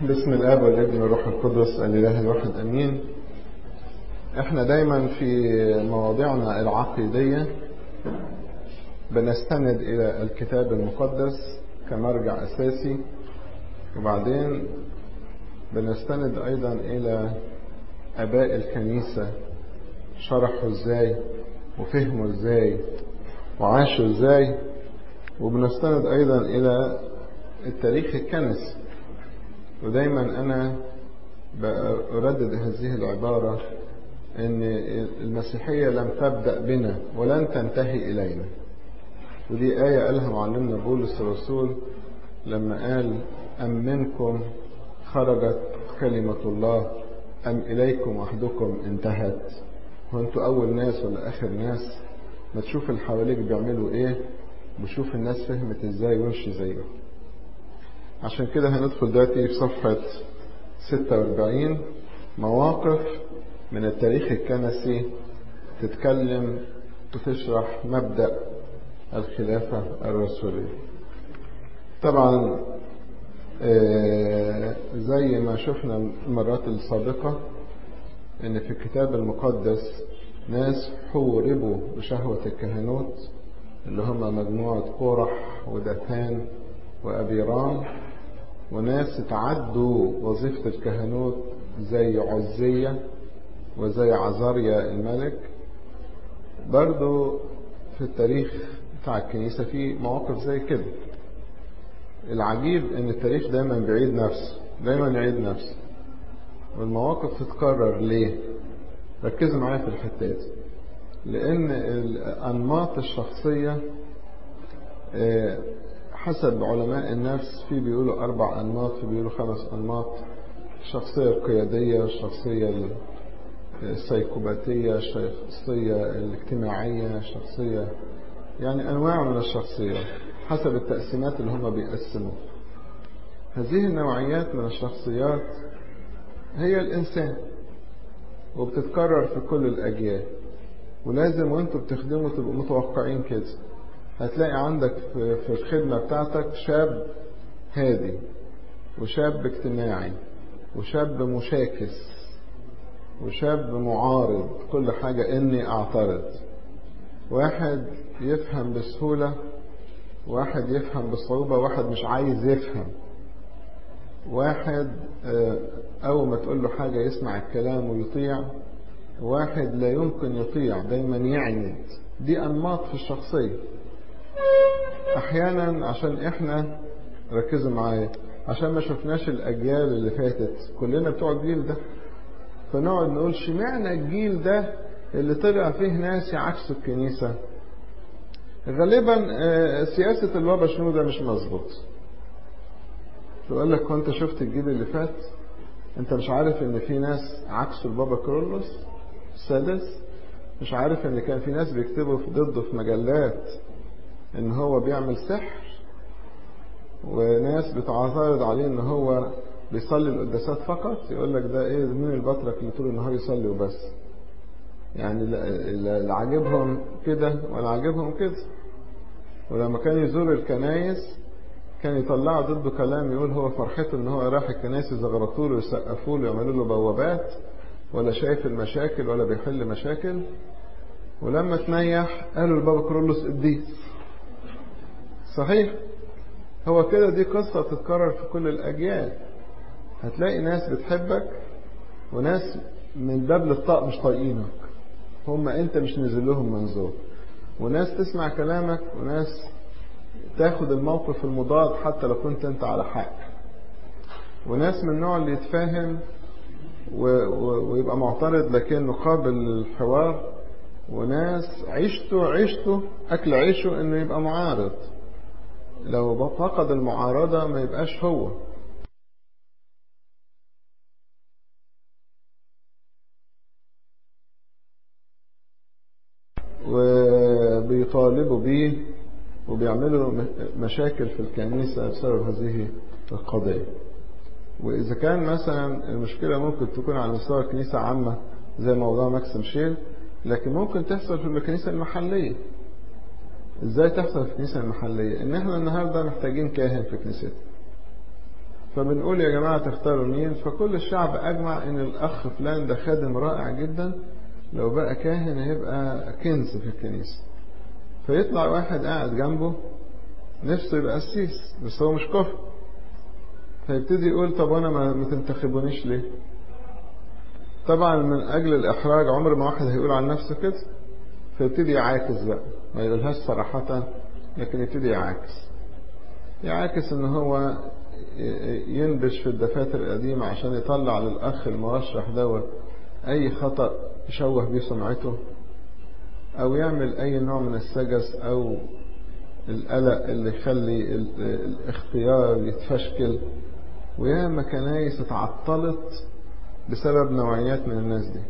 باسم الاب والابن والروح القدس الاله الواحد امين احنا دايما في مواضيعنا العقيديه بنستند الى الكتاب المقدس كمرجع اساسي وبعدين بنستند ايضا الى اباء الكنيسه شرحوا ازاي وفهموا ازاي وعاشوا ازاي وبنستند ايضا الى التاريخ الكنسي ودايما انا بردد هذه العبارة ان المسيحية لم تبدأ بنا ولن تنتهي الينا ودي آية قالها معلمنا بولس الرسول لما قال أم منكم خرجت كلمة الله أم إليكم وحدكم انتهت وانتوا أول ناس ولا آخر ناس ما تشوف اللي حواليك بيعملوا ايه وشوف الناس فهمت ازاي وامشي زيهم عشان كده هندخل دلوقتي في صفحة 46 مواقف من التاريخ الكنسي تتكلم وتشرح مبدأ الخلافة الرسولية طبعا زي ما شفنا المرات السابقة ان في الكتاب المقدس ناس حوربوا بشهوة الكهنوت اللي هم مجموعة قرح ودثان وأبيرام وناس تعدوا وظيفة الكهنوت زي عزية وزي عزاريا الملك برضو في التاريخ بتاع الكنيسة في مواقف زي كده العجيب ان التاريخ دايما بيعيد نفسه دايما يعيد نفسه والمواقف تتكرر ليه ركزوا معايا في الحتات لان الانماط الشخصية حسب علماء النفس في بيقولوا أربع أنماط في بيقولوا خمس أنماط الشخصية القيادية الشخصية السيكوباتية الشخصية الاجتماعية الشخصية يعني أنواع من الشخصيات حسب التقسيمات اللي هم بيقسموا هذه النوعيات من الشخصيات هي الإنسان وبتتكرر في كل الأجيال ولازم وانتوا بتخدموا تبقوا متوقعين كده هتلاقي عندك في الخدمة بتاعتك شاب هادي وشاب اجتماعي وشاب مشاكس وشاب معارض كل حاجة اني اعترض واحد يفهم بسهولة واحد يفهم بصعوبة واحد مش عايز يفهم واحد اول ما تقول له حاجة يسمع الكلام ويطيع واحد لا يمكن يطيع دايما يعند دي انماط في الشخصيه احيانا عشان احنا ركزوا معايا عشان ما شفناش الاجيال اللي فاتت كلنا بتوع الجيل ده فنقعد نقول شمعنا الجيل ده اللي طلع فيه ناس يعكسوا الكنيسة غالبا سياسة البابا شنو ده مش مظبوط تقول لك وانت شفت الجيل اللي فات انت مش عارف ان في ناس عكسوا البابا كرولوس السادس مش عارف ان كان في ناس بيكتبوا ضده في مجلات ان هو بيعمل سحر وناس بتعترض عليه ان هو بيصلي القداسات فقط يقول لك ده ايه مين البطرك اللي طول النهار يصلي وبس يعني اللي عاجبهم كده ولا عاجبهم كده ولما كان يزور الكنايس كان يطلعوا ضده كلام يقول هو فرحته ان هو راح الكنايس يزغرطوا له ويسقفوا له يعملوا له بوابات ولا شايف المشاكل ولا بيحل مشاكل ولما تنيح قالوا البابا كرولوس قديس صحيح هو كده دي قصة تتكرر في كل الأجيال هتلاقي ناس بتحبك وناس من باب للطاق مش طايقينك هم انت مش نزل لهم منظور وناس تسمع كلامك وناس تاخد الموقف المضاد حتى لو كنت انت على حق وناس من النوع اللي يتفاهم و... و... ويبقى معترض لكنه قابل للحوار وناس عيشته عيشته أكل عيشه إنه يبقى معارض لو فقد المعارضة ما يبقاش هو وبيطالبوا بيه وبيعملوا مشاكل في الكنيسة بسبب هذه القضية وإذا كان مثلا المشكلة ممكن تكون على مستوى الكنيسة عامة زي موضوع ماكسيم شيل لكن ممكن تحصل في الكنيسة المحلية ازاي تحصل في الكنيسة المحلية ان احنا النهاردة محتاجين كاهن في كنيستنا فبنقول يا جماعة تختاروا مين فكل الشعب أجمع إن الأخ فلان ده خادم رائع جدا لو بقى كاهن هيبقى كنز في الكنيسة فيطلع واحد قاعد جنبه نفسه يبقى قسيس بس هو مش كفر فيبتدي يقول طب وانا ما تنتخبونيش ليه طبعا من اجل الاحراج عمر ما واحد هيقول عن نفسه كده فيبتدي يعاكس بقى ما يقولهاش صراحة لكن يبتدي يعاكس يعاكس ان هو ينبش في الدفاتر القديمة عشان يطلع للأخ المرشح دوت أي خطأ يشوه بيه سمعته أو يعمل أي نوع من السجس أو القلق اللي يخلي الاختيار يتفشكل وياما كنايس اتعطلت بسبب نوعيات من الناس دي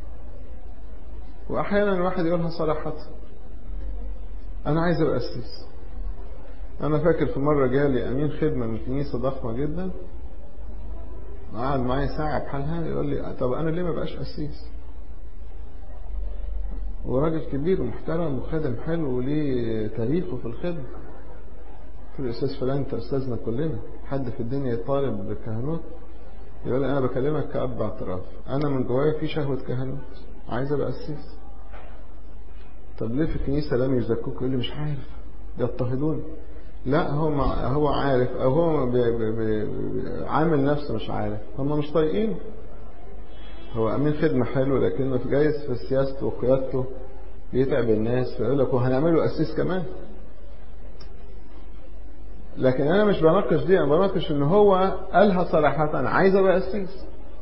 وأحيانا الواحد يقولها صراحة أنا عايز أبقى قسيس أنا فاكر في مرة جالي أمين خدمة من كنيسة ضخمة جدا قعد معايا ساعة بحالها يقول لي طب أنا ليه ما بقاش قسيس وراجل كبير ومحترم وخادم حلو وليه تاريخه في الخدمة قلت له أستاذ فلان أنت أستاذنا كلنا حد في الدنيا يطالب بالكهنوت يقول لي أنا بكلمك كأب اعتراف أنا من جوايا في شهوة كهنوت عايز أبقى قسيس طب ليه في الكنيسة لم يزكوك يقول لي مش عارف يضطهدوني لا هو هو عارف او هو بي بي بي عامل نفسه مش عارف هم مش طايقين هو امين خدمه حلو لكنه في جايز في سياسته وقيادته بيتعب الناس فيقول لك وهنعمله قسيس كمان لكن انا مش بناقش دي انا بناقش ان هو قالها صراحه انا عايز ابقى قسيس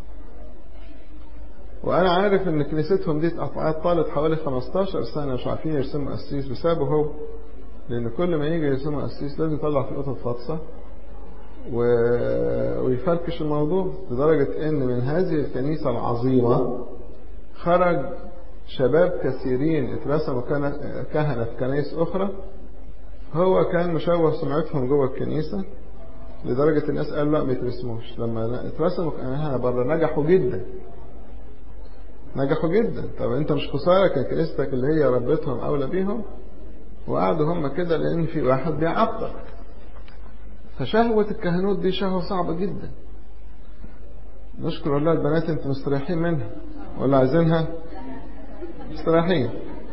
وانا عارف ان كنيستهم دي طالت حوالي 15 سنه مش عارفين يرسموا قسيس بسببه هو لأن كل ما يجي يرسموا قسيس لازم يطلع في قطط فاطسة و... ويفركش الموضوع لدرجة إن من هذه الكنيسة العظيمة خرج شباب كثيرين اترسموا كهنة في كنائس أخرى هو كان مشوه سمعتهم جوه الكنيسة لدرجة الناس قالوا لا ما يترسموش لما اترسموا كهنة بره نجحوا جدا نجحوا جدا طب انت مش خسارة كان كنيستك اللي هي ربتهم أولى بيهم وقعدوا هم كده لأن في واحد بيعطل فشهوة الكهنوت دي شهوة صعبة جدا نشكر الله البنات انتوا مستريحين منها ولا عايزينها مستريحين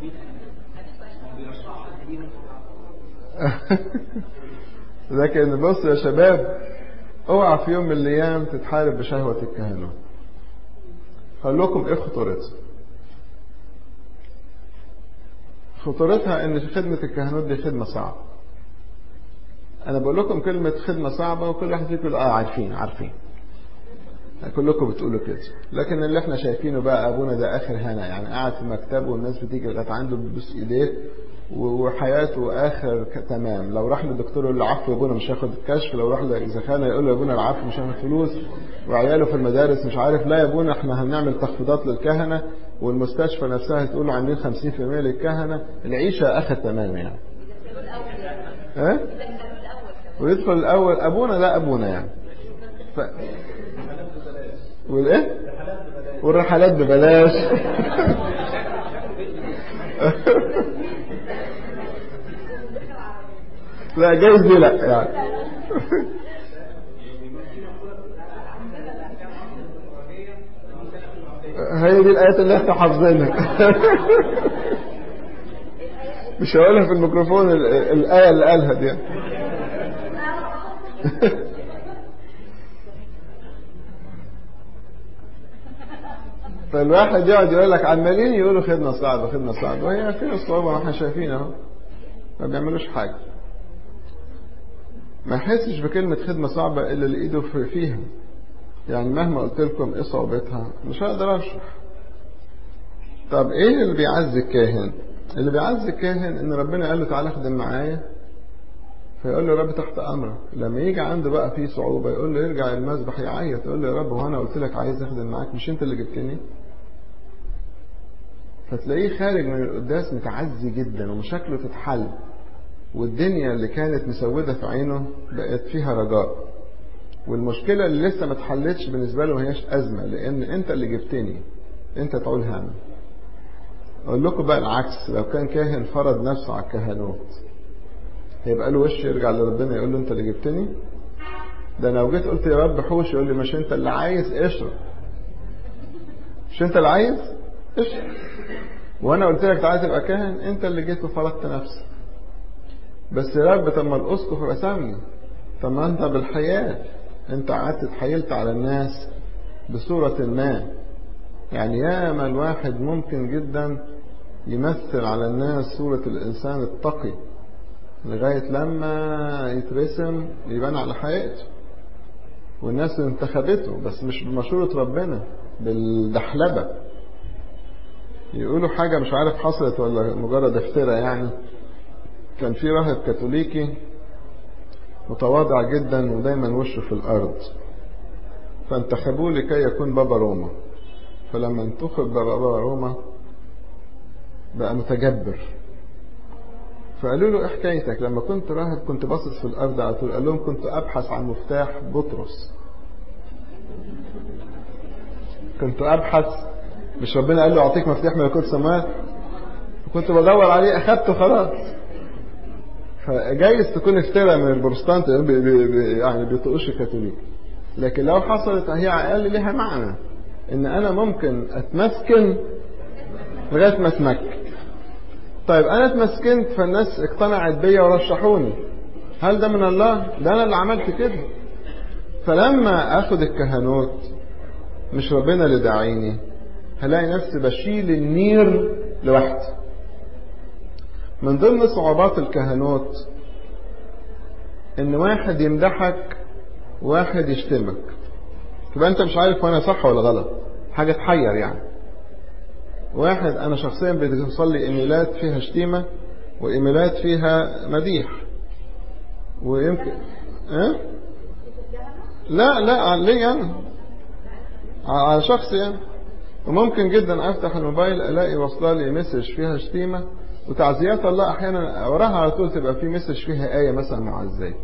لكن بص يا شباب اوعى في يوم من الايام تتحارب بشهوة الكهنوت هقول لكم ايه خطورتها خطورتها ان خدمة الكهنوت دي خدمة صعبة انا بقول لكم كلمة خدمة صعبة وكل واحد فيكم يقول اه عارفين عارفين كلكم بتقولوا كده لكن اللي احنا شايفينه بقى ابونا ده اخر هنا يعني قاعد في مكتبه والناس بتيجي لغايه عنده بتبوس ايديه وحياته اخر تمام لو راح للدكتور يقول له عفو يا ابونا مش هاخد الكشف لو راح لزخانه يقول له يا ابونا العفو مش هاخد فلوس وعياله في المدارس مش عارف لا يا ابونا احنا هنعمل تخفيضات للكهنه والمستشفى نفسها تقول له عاملين 50% للكهنه العيشه اخر تمام يعني ها ويدخل الاول ابونا لا ابونا يعني ف... والايه والرحلات ببلاش لا جايز دي لا يعني هي دي الآيات اللي احنا حافظينها مش هقولها في الميكروفون الآية اللي قالها دي فالواحد يقعد يقول لك عمالين يقولوا خدمة صعبة خدمة صعبة وهي فيها صعوبة ما احنا شايفين اهو ما بيعملوش حاجة ما يحسش بكلمة خدمة صعبة إلا اللي إيده فيها يعني مهما قلت لكم إيه صعوبتها مش هقدر أشرح طب إيه اللي بيعزي الكاهن اللي بيعزي الكاهن إن ربنا قال له تعالى خدم معايا فيقول له يا رب تحت أمرك لما يجي عنده بقى فيه صعوبة يقول له يرجع المذبح يعيط يقول له يا رب وأنا قلت لك عايز أخدم معاك مش أنت اللي جبتني فتلاقيه خارج من القداس متعزي جدا ومشاكله تتحل والدنيا اللي كانت مسودة في عينه بقت فيها رجاء والمشكلة اللي لسه ما اتحلتش بالنسبة له هياش أزمة لأن أنت اللي جبتني أنت تعول هم أقول لكم بقى العكس لو كان كاهن فرض نفسه على الكهنوت هيبقى له وش يرجع لربنا يقول له أنت اللي جبتني ده انا لو جيت قلت يا رب حوش يقول لي مش انت اللي عايز اشرب مش انت اللي عايز اشرب وانا قلت لك تعالى تبقى كاهن انت اللي جيت وفرضت نفسك بس يا رب طب ما الاسقف رسمني طب ما انت بالحياه انت قعدت اتحايلت على الناس بصوره ما يعني ياما الواحد ممكن جدا يمثل على الناس صورة الإنسان التقي لغاية لما يترسم يبان على حقيقته والناس انتخبته بس مش بمشورة ربنا بالدحلبة يقولوا حاجة مش عارف حصلت ولا مجرد افتراء يعني كان في راهب كاثوليكي متواضع جدا ودايما وشه في الأرض فانتخبوه لكي يكون بابا روما فلما انتخب بابا روما بقى متجبر فقالوا له ايه حكايتك لما كنت راهب كنت باصص في الارض على طول قال لهم كنت ابحث عن مفتاح بطرس كنت ابحث مش ربنا قال له اعطيك مفتاح ملكوت السماوات كنت بدور عليه اخدته خلاص فجايز تكون افترى من البروتستانت بي بي بي يعني بيطقوش الكاثوليك لكن لو حصلت هي على الاقل ليها معنى ان انا ممكن اتمسكن لغايه ما اتمكن طيب انا اتمسكنت فالناس اقتنعت بيا ورشحوني هل ده من الله ده انا اللي عملت كده فلما اخد الكهنوت مش ربنا اللي داعيني هلاقي نفسي بشيل النير لوحدي من ضمن صعوبات الكهنوت ان واحد يمدحك واحد يشتمك تبقى انت مش عارف وانا صح ولا غلط حاجه تحير يعني واحد انا شخصيا بتوصل لي ايميلات فيها شتيمه وايميلات فيها مديح ويمكن اه؟ لا لا ليه انا على شخصي يعني وممكن جدا افتح الموبايل الاقي واصله لي مسج فيها شتيمه وتعزيات الله احيانا وراها على طول تبقى في مسج فيها ايه مثلا معزيه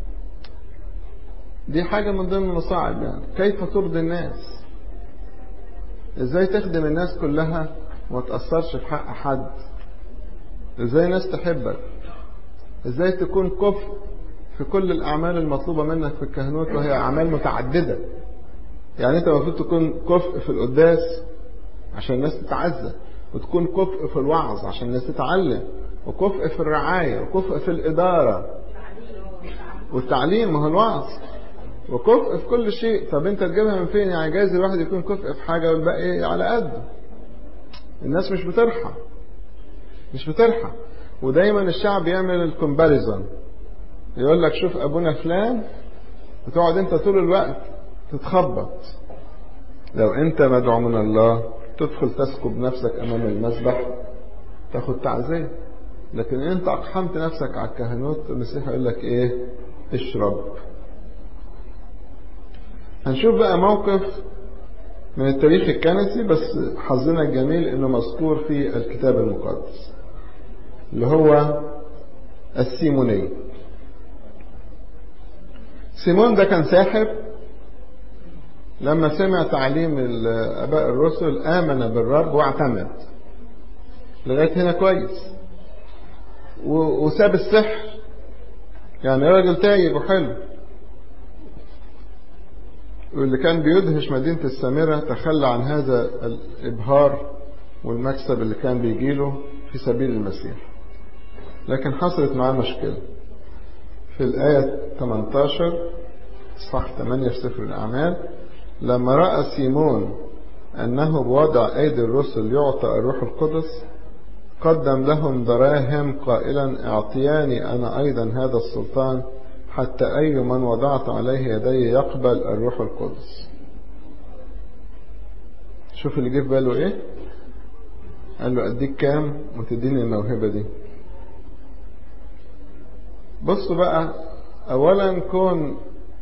دي حاجه من ضمن المصاعب يعني كيف ترضي الناس ازاي تخدم الناس كلها وما تأثرش في حق حد ازاي ناس تحبك ازاي تكون كفء في كل الاعمال المطلوبة منك في الكهنوت وهي اعمال متعددة يعني انت المفروض تكون كفء في القداس عشان الناس تتعزى وتكون كفء في الوعظ عشان الناس تتعلم وكفء في الرعاية وكفء في الإدارة والتعليم ما هو الوعظ وكفء في كل شيء طب انت تجيبها من فين يعني جايز الواحد يكون كفء في حاجة والباقي على قده الناس مش بترحم مش بترحم ودايما الشعب يعمل الكومباريزون يقول لك شوف ابونا فلان وتقعد انت طول الوقت تتخبط لو انت مدعو من الله تدخل تسكب نفسك امام المسبح تاخد تعزيه لكن انت اقحمت نفسك على الكهنوت المسيح يقول لك ايه اشرب هنشوف بقى موقف من التاريخ الكنسي بس حظنا الجميل انه مذكور في الكتاب المقدس اللي هو السيموني سيمون ده كان ساحر لما سمع تعليم الاباء الرسل امن بالرب واعتمد لغايه هنا كويس وساب السحر يعني راجل تايب وحلو واللي كان بيدهش مدينة السامرة تخلى عن هذا الإبهار والمكسب اللي كان بيجيله في سبيل المسيح لكن حصلت معاه مشكلة في الآية 18 صح 8 في سفر الأعمال لما رأى سيمون أنه بوضع أيدي الرسل يعطى الروح القدس قدم لهم دراهم قائلا اعطياني أنا أيضا هذا السلطان حتى أي من وضعت عليه يدي يقبل الروح القدس شوف اللي جه في باله ايه قال له اديك كام وتديني الموهبة دي بصوا بقى اولا كون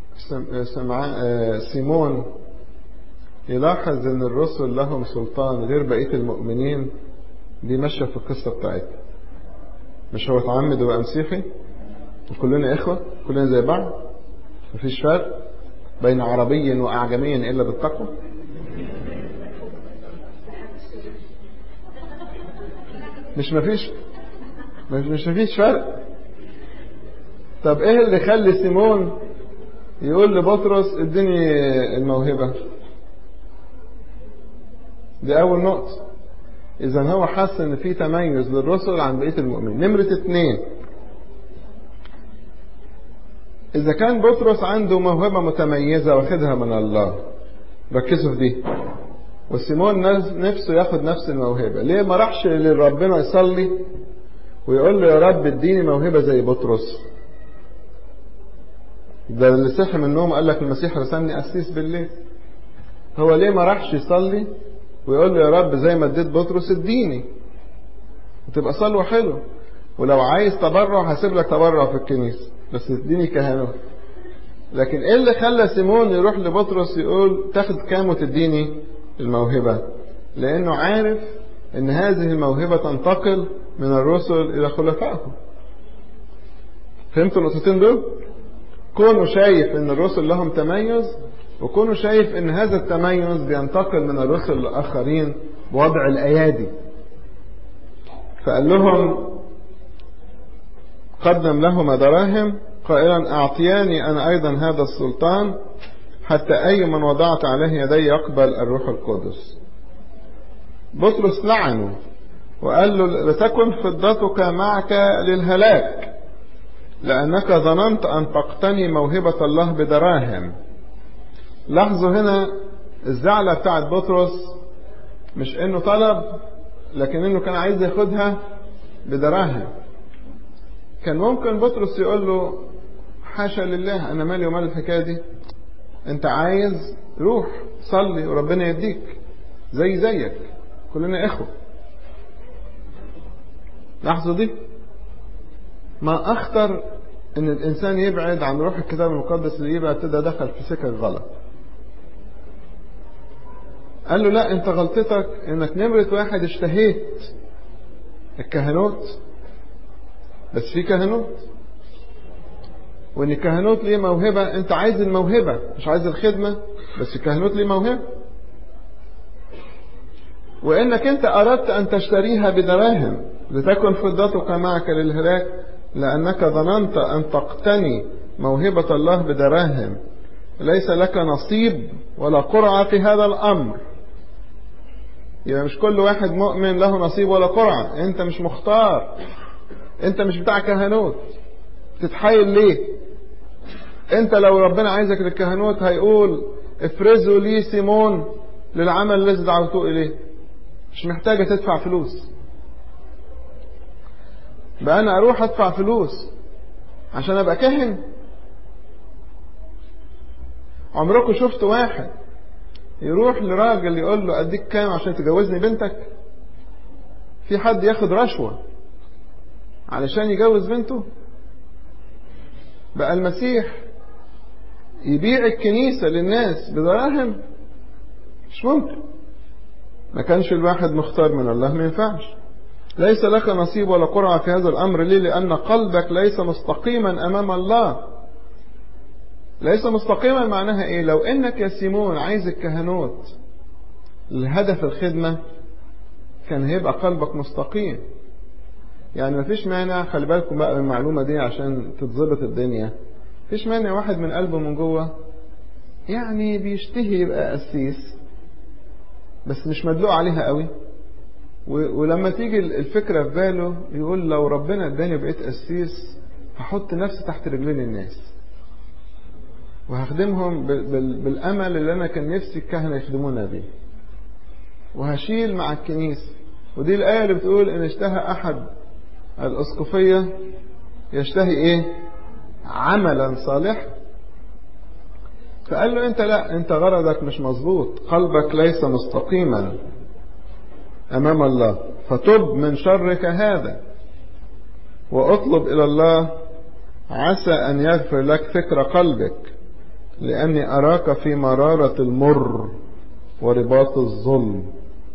سيمون يلاحظ ان الرسل لهم سلطان غير بقية المؤمنين دي ماشية في القصة بتاعتنا مش هو اتعمد وبقى مسيحي وكلنا إخوة كلنا زي بعض مفيش فرق بين عربي وأعجمي إلا بالتقوى مش مفيش مش مش مفيش فرق طب ايه اللي خلي سيمون يقول لبطرس اديني الموهبة دي أول نقطة إذا هو حس إن في تميز للرسل عن بقية المؤمنين نمرة اتنين إذا كان بطرس عنده موهبة متميزة واخدها من الله ركزوا في دي وسيمون نفسه ياخد نفس الموهبة ليه ما راحش لربنا يصلي ويقول له يا رب اديني موهبة زي بطرس ده اللي صحي من النوم قال لك المسيح رسمني قسيس بالليل هو ليه ما راحش يصلي ويقول له يا رب زي ما اديت بطرس اديني وتبقى صلوة حلو ولو عايز تبرع هسيب لك تبرع في الكنيسة بس اديني كهنوت لكن ايه اللي خلى سيمون يروح لبطرس يقول تاخد كام وتديني الموهبة لانه عارف ان هذه الموهبة تنتقل من الرسل الى خلفائهم فهمتوا النقطتين دول كونه شايف ان الرسل لهم تميز وكونه شايف ان هذا التميز بينتقل من الرسل الاخرين بوضع الايادي فقال لهم قدم لهما دراهم قائلا اعطياني انا ايضا هذا السلطان حتى اي من وضعت عليه يدي يقبل الروح القدس بطرس لعنه وقال له لتكن فضتك معك للهلاك لأنك ظننت أن تقتني موهبة الله بدراهم لاحظوا هنا الزعلة بتاعت بطرس مش انه طلب لكن انه كان عايز ياخدها بدراهم كان ممكن بطرس يقول له حاشا لله انا مالي ومال الحكايه دي انت عايز روح صلي وربنا يديك زي زيك كلنا اخوه لاحظوا دي ما اخطر ان الانسان يبعد عن روح الكتاب المقدس اللي يبقى ابتدى دخل في سكك غلط قال له لا انت غلطتك انك نمرة واحد اشتهيت الكهنوت بس في كهنوت وان الكهنوت ليه موهبة انت عايز الموهبة مش عايز الخدمة بس الكهنوت ليه موهبة وانك انت اردت ان تشتريها بدراهم لتكن فضتك معك للهلاك لانك ظننت ان تقتني موهبة الله بدراهم ليس لك نصيب ولا قرعة في هذا الامر يبقى مش كل واحد مؤمن له نصيب ولا قرعة انت مش مختار انت مش بتاع كهنوت تتحايل ليه انت لو ربنا عايزك للكهنوت هيقول افرزوا لي سيمون للعمل الذي دعوته اليه مش محتاجة تدفع فلوس بقى انا اروح ادفع فلوس عشان ابقى كاهن عمركم شفت واحد يروح لراجل يقول له اديك كام عشان تجوزني بنتك في حد ياخد رشوة علشان يجوز بنته بقى المسيح يبيع الكنيسة للناس بدراهم مش ممكن ما كانش الواحد مختار من الله ما ينفعش ليس لك نصيب ولا قرعة في هذا الأمر ليه لأن قلبك ليس مستقيما أمام الله ليس مستقيما معناها ايه لو انك يا سيمون عايز الكهنوت لهدف الخدمة كان هيبقى قلبك مستقيم يعني مفيش مانع خلي بالكم بقى من المعلومة دي عشان تتظبط الدنيا مفيش مانع واحد من قلبه من جوه يعني بيشتهي يبقى قسيس بس مش مدلوق عليها قوي ولما تيجي الفكرة في باله يقول لو ربنا اداني بقيت قسيس هحط نفسي تحت رجلين الناس وهخدمهم بالامل اللي انا كان نفسي الكهنه يخدمونا بيه وهشيل مع الكنيسه ودي الايه اللي بتقول ان اشتهى احد الاسقفيه يشتهي ايه عملا صالحا فقال له انت لا انت غرضك مش مظبوط قلبك ليس مستقيما امام الله فتب من شرك هذا واطلب الى الله عسى ان يغفر لك فكر قلبك لأني أراك في مرارة المر ورباط الظلم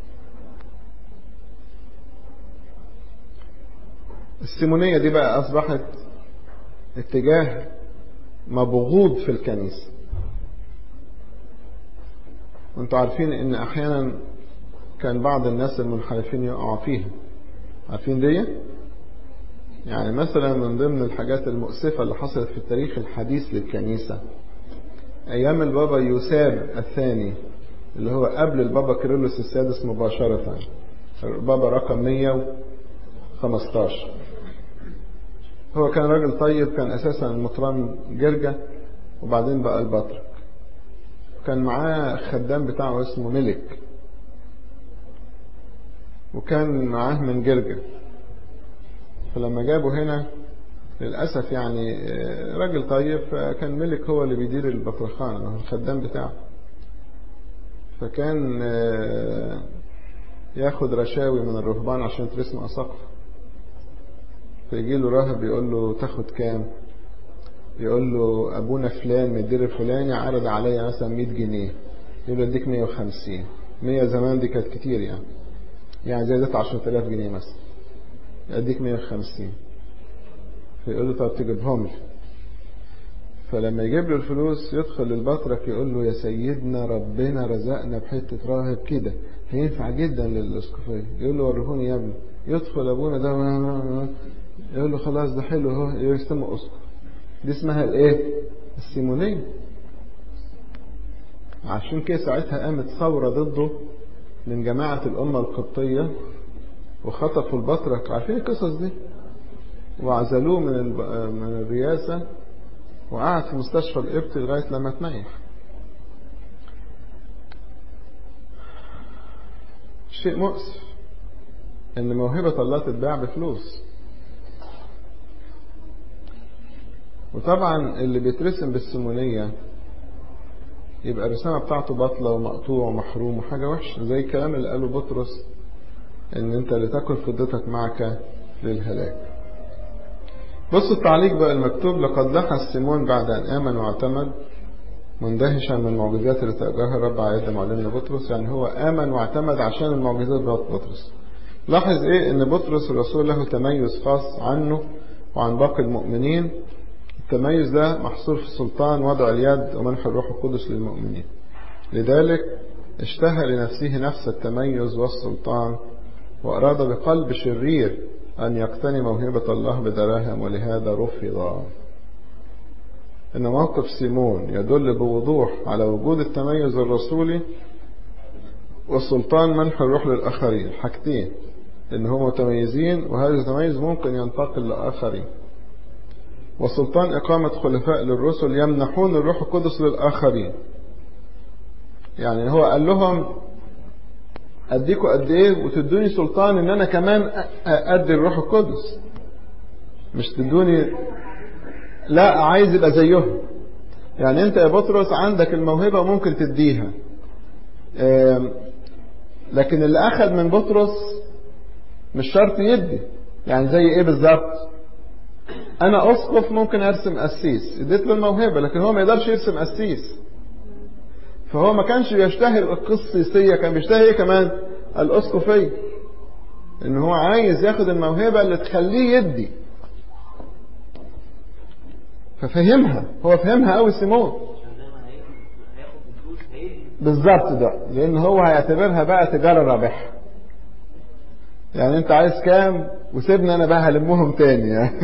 السيمونية دي بقى أصبحت اتجاه مبغوض في الكنيسة وانتوا عارفين ان احيانا كان بعض الناس المنحرفين يقعوا فيها عارفين دي يعني مثلا من ضمن الحاجات المؤسفة اللي حصلت في التاريخ الحديث للكنيسة أيام البابا يوساب الثاني اللي هو قبل البابا كيرلس السادس مباشرة البابا رقم 115 هو كان راجل طيب كان أساسا المطران جرجة وبعدين بقى البطرك كان معاه خدام بتاعه اسمه ملك وكان معاه من جرجة فلما جابوا هنا للأسف يعني راجل طيب فكان ملك هو اللي بيدير البطرخان هو الخدام بتاعه فكان ياخد رشاوي من الرهبان عشان ترسم أساقف فيجي له راهب يقول له تاخد كام يقول له أبونا فلان من الدير الفلاني عرض عليا مثلا 100 جنيه يقول له اديك 150 100 زمان دي كانت كتير يعني يعني زادت 10000 جنيه مثلا اديك 150 فيقول له طب تجيبهم لي فلما يجيب له الفلوس يدخل للبطرك يقول له يا سيدنا ربنا رزقنا بحتة راهب كده هينفع جدا للاسقفية يقول له ورهوني يا ابني يدخل ابونا ده يقول له خلاص ده حلو اهو يسمى اسقف دي اسمها الايه السيمونية عشان كده ساعتها قامت ثورة ضده من جماعة الأمة القبطية وخطفوا البطرك عارفين القصص دي وعزلوه من من الرئاسة وقعد في مستشفى القبطي لغاية لما تنيح شيء مؤسف ان موهبة الله تتباع بفلوس وطبعا اللي بيترسم بالسمونية يبقى الرسالة بتاعته باطلة ومقطوع ومحروم وحاجة وحشة زي الكلام اللي قاله بطرس ان انت لتكن فضتك معك للهلاك بص التعليق بقى المكتوب لقد لحى سيمون بعد ان امن واعتمد مندهشا من المعجزات اللي تأجرها الرب على يد معلمنا بطرس يعني هو امن واعتمد عشان المعجزات بتاعت بطرس لاحظ ايه ان بطرس الرسول له تميز خاص عنه وعن باقي المؤمنين التميز ده محصور في سلطان وضع اليد ومنح الروح القدس للمؤمنين لذلك اشتهى لنفسه نفس التميز والسلطان وأراد بقلب شرير أن يقتني موهبة الله بدراهم ولهذا رفض إن موقف سيمون يدل بوضوح على وجود التميز الرسولي والسلطان منح الروح للآخرين حاجتين إن هم متميزين وهذا التميز ممكن ينتقل لآخرين وسلطان إقامة خلفاء للرسل يمنحون الروح القدس للآخرين يعني هو قال لهم أديكوا قد إيه وتدوني سلطان إن أنا كمان أدي الروح القدس مش تدوني لا عايز يبقى زيهم يعني أنت يا بطرس عندك الموهبة وممكن تديها لكن اللي أخذ من بطرس مش شرط يدي يعني زي إيه بالظبط انا اسقف ممكن ارسم قسيس اديت له الموهبه لكن هو ما يقدرش يرسم قسيس فهو ما كانش بيشتهي القسيسيه كان بيشتهي ايه كمان الاسقفيه ان هو عايز ياخد الموهبه اللي تخليه يدي ففهمها هو فهمها قوي سيمون بالظبط ده لان هو هيعتبرها بقى تجاره رابحه يعني انت عايز كام وسيبني انا بقى هلمهم تاني يعني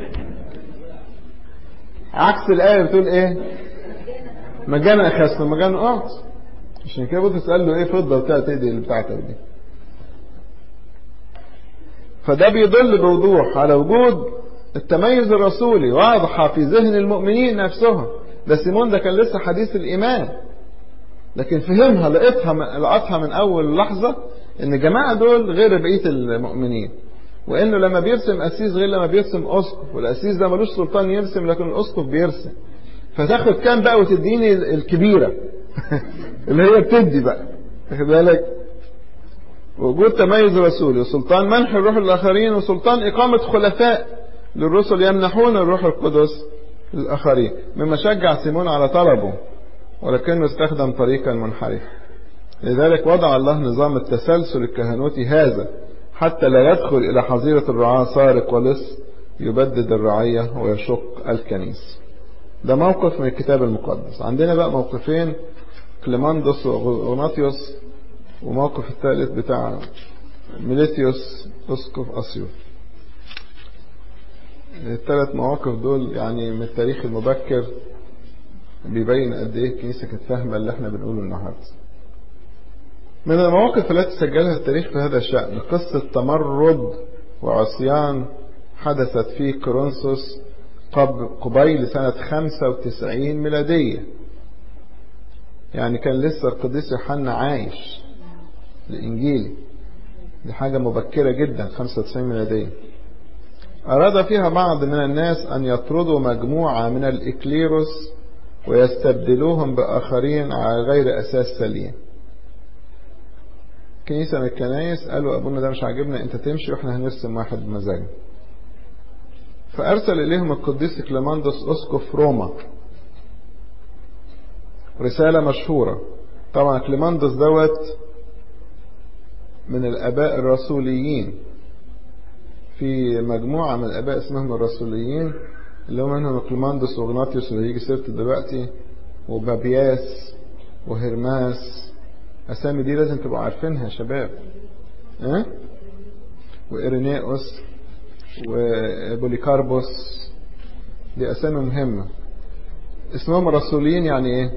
عكس الآية بتقول ايه مجانا اخذت مجانا اعط عشان كده بطرس قال له ايه فضة بتاعت ايه دي اللي بتاعتك دي فده بيدل بوضوح على وجود التميز الرسولي واضحة في ذهن المؤمنين نفسهم ده سيمون ده كان لسه حديث الإيمان لكن فهمها لقيتها لقطها من أول لحظة إن الجماعة دول غير بقية المؤمنين وإنه لما بيرسم أسيس غير لما بيرسم أسقف والأسيس ده ملوش سلطان يرسم لكن الأسقف بيرسم فتاخد كام بقى وتديني الكبيرة اللي هي بتدي بقى واخد بالك وجود تميز رسولي وسلطان منح الروح للآخرين وسلطان إقامة خلفاء للرسل يمنحون الروح القدس للآخرين مما شجع سيمون على طلبه ولكنه استخدم طريقا منحرفا لذلك وضع الله نظام التسلسل الكهنوتي هذا حتى لا يدخل إلى حظيرة الرعاة سارق ولص يبدد الرعية ويشق الكنيسة ده موقف من الكتاب المقدس عندنا بقى موقفين كليماندوس وغناطيوس وموقف الثالث بتاع ميليتيوس اسقف اسيوط الثلاث مواقف دول يعني من التاريخ المبكر بيبين قد ايه الكنيسة كانت فاهمة اللي احنا بنقوله النهاردة من المواقف التي سجلها التاريخ في هذا الشأن قصة تمرد وعصيان حدثت في كورنثوس قبيل سنة 95 ميلادية يعني كان لسه القديس يوحنا عايش الإنجيلي دي حاجة مبكرة جدا 95 ميلادية أراد فيها بعض من الناس أن يطردوا مجموعة من الإكليروس ويستبدلوهم بآخرين على غير أساس سليم كنيسة من الكنايس قالوا أبونا ده مش عاجبنا أنت تمشي وإحنا هنرسم واحد بمزاجنا فأرسل إليهم القديس كليماندوس أسقف روما رسالة مشهورة طبعا كليماندوس دوت من الآباء الرسوليين في مجموعة من الآباء اسمهم الرسوليين اللي هم منهم كليماندوس وغناطيوس اللي هيجي سيرته دلوقتي وبابياس وهرماس أسامي دي لازم تبقوا عارفينها يا شباب أه؟ وإيرينيوس وبوليكاربوس دي أسامي مهمة اسمهم رسوليين يعني إيه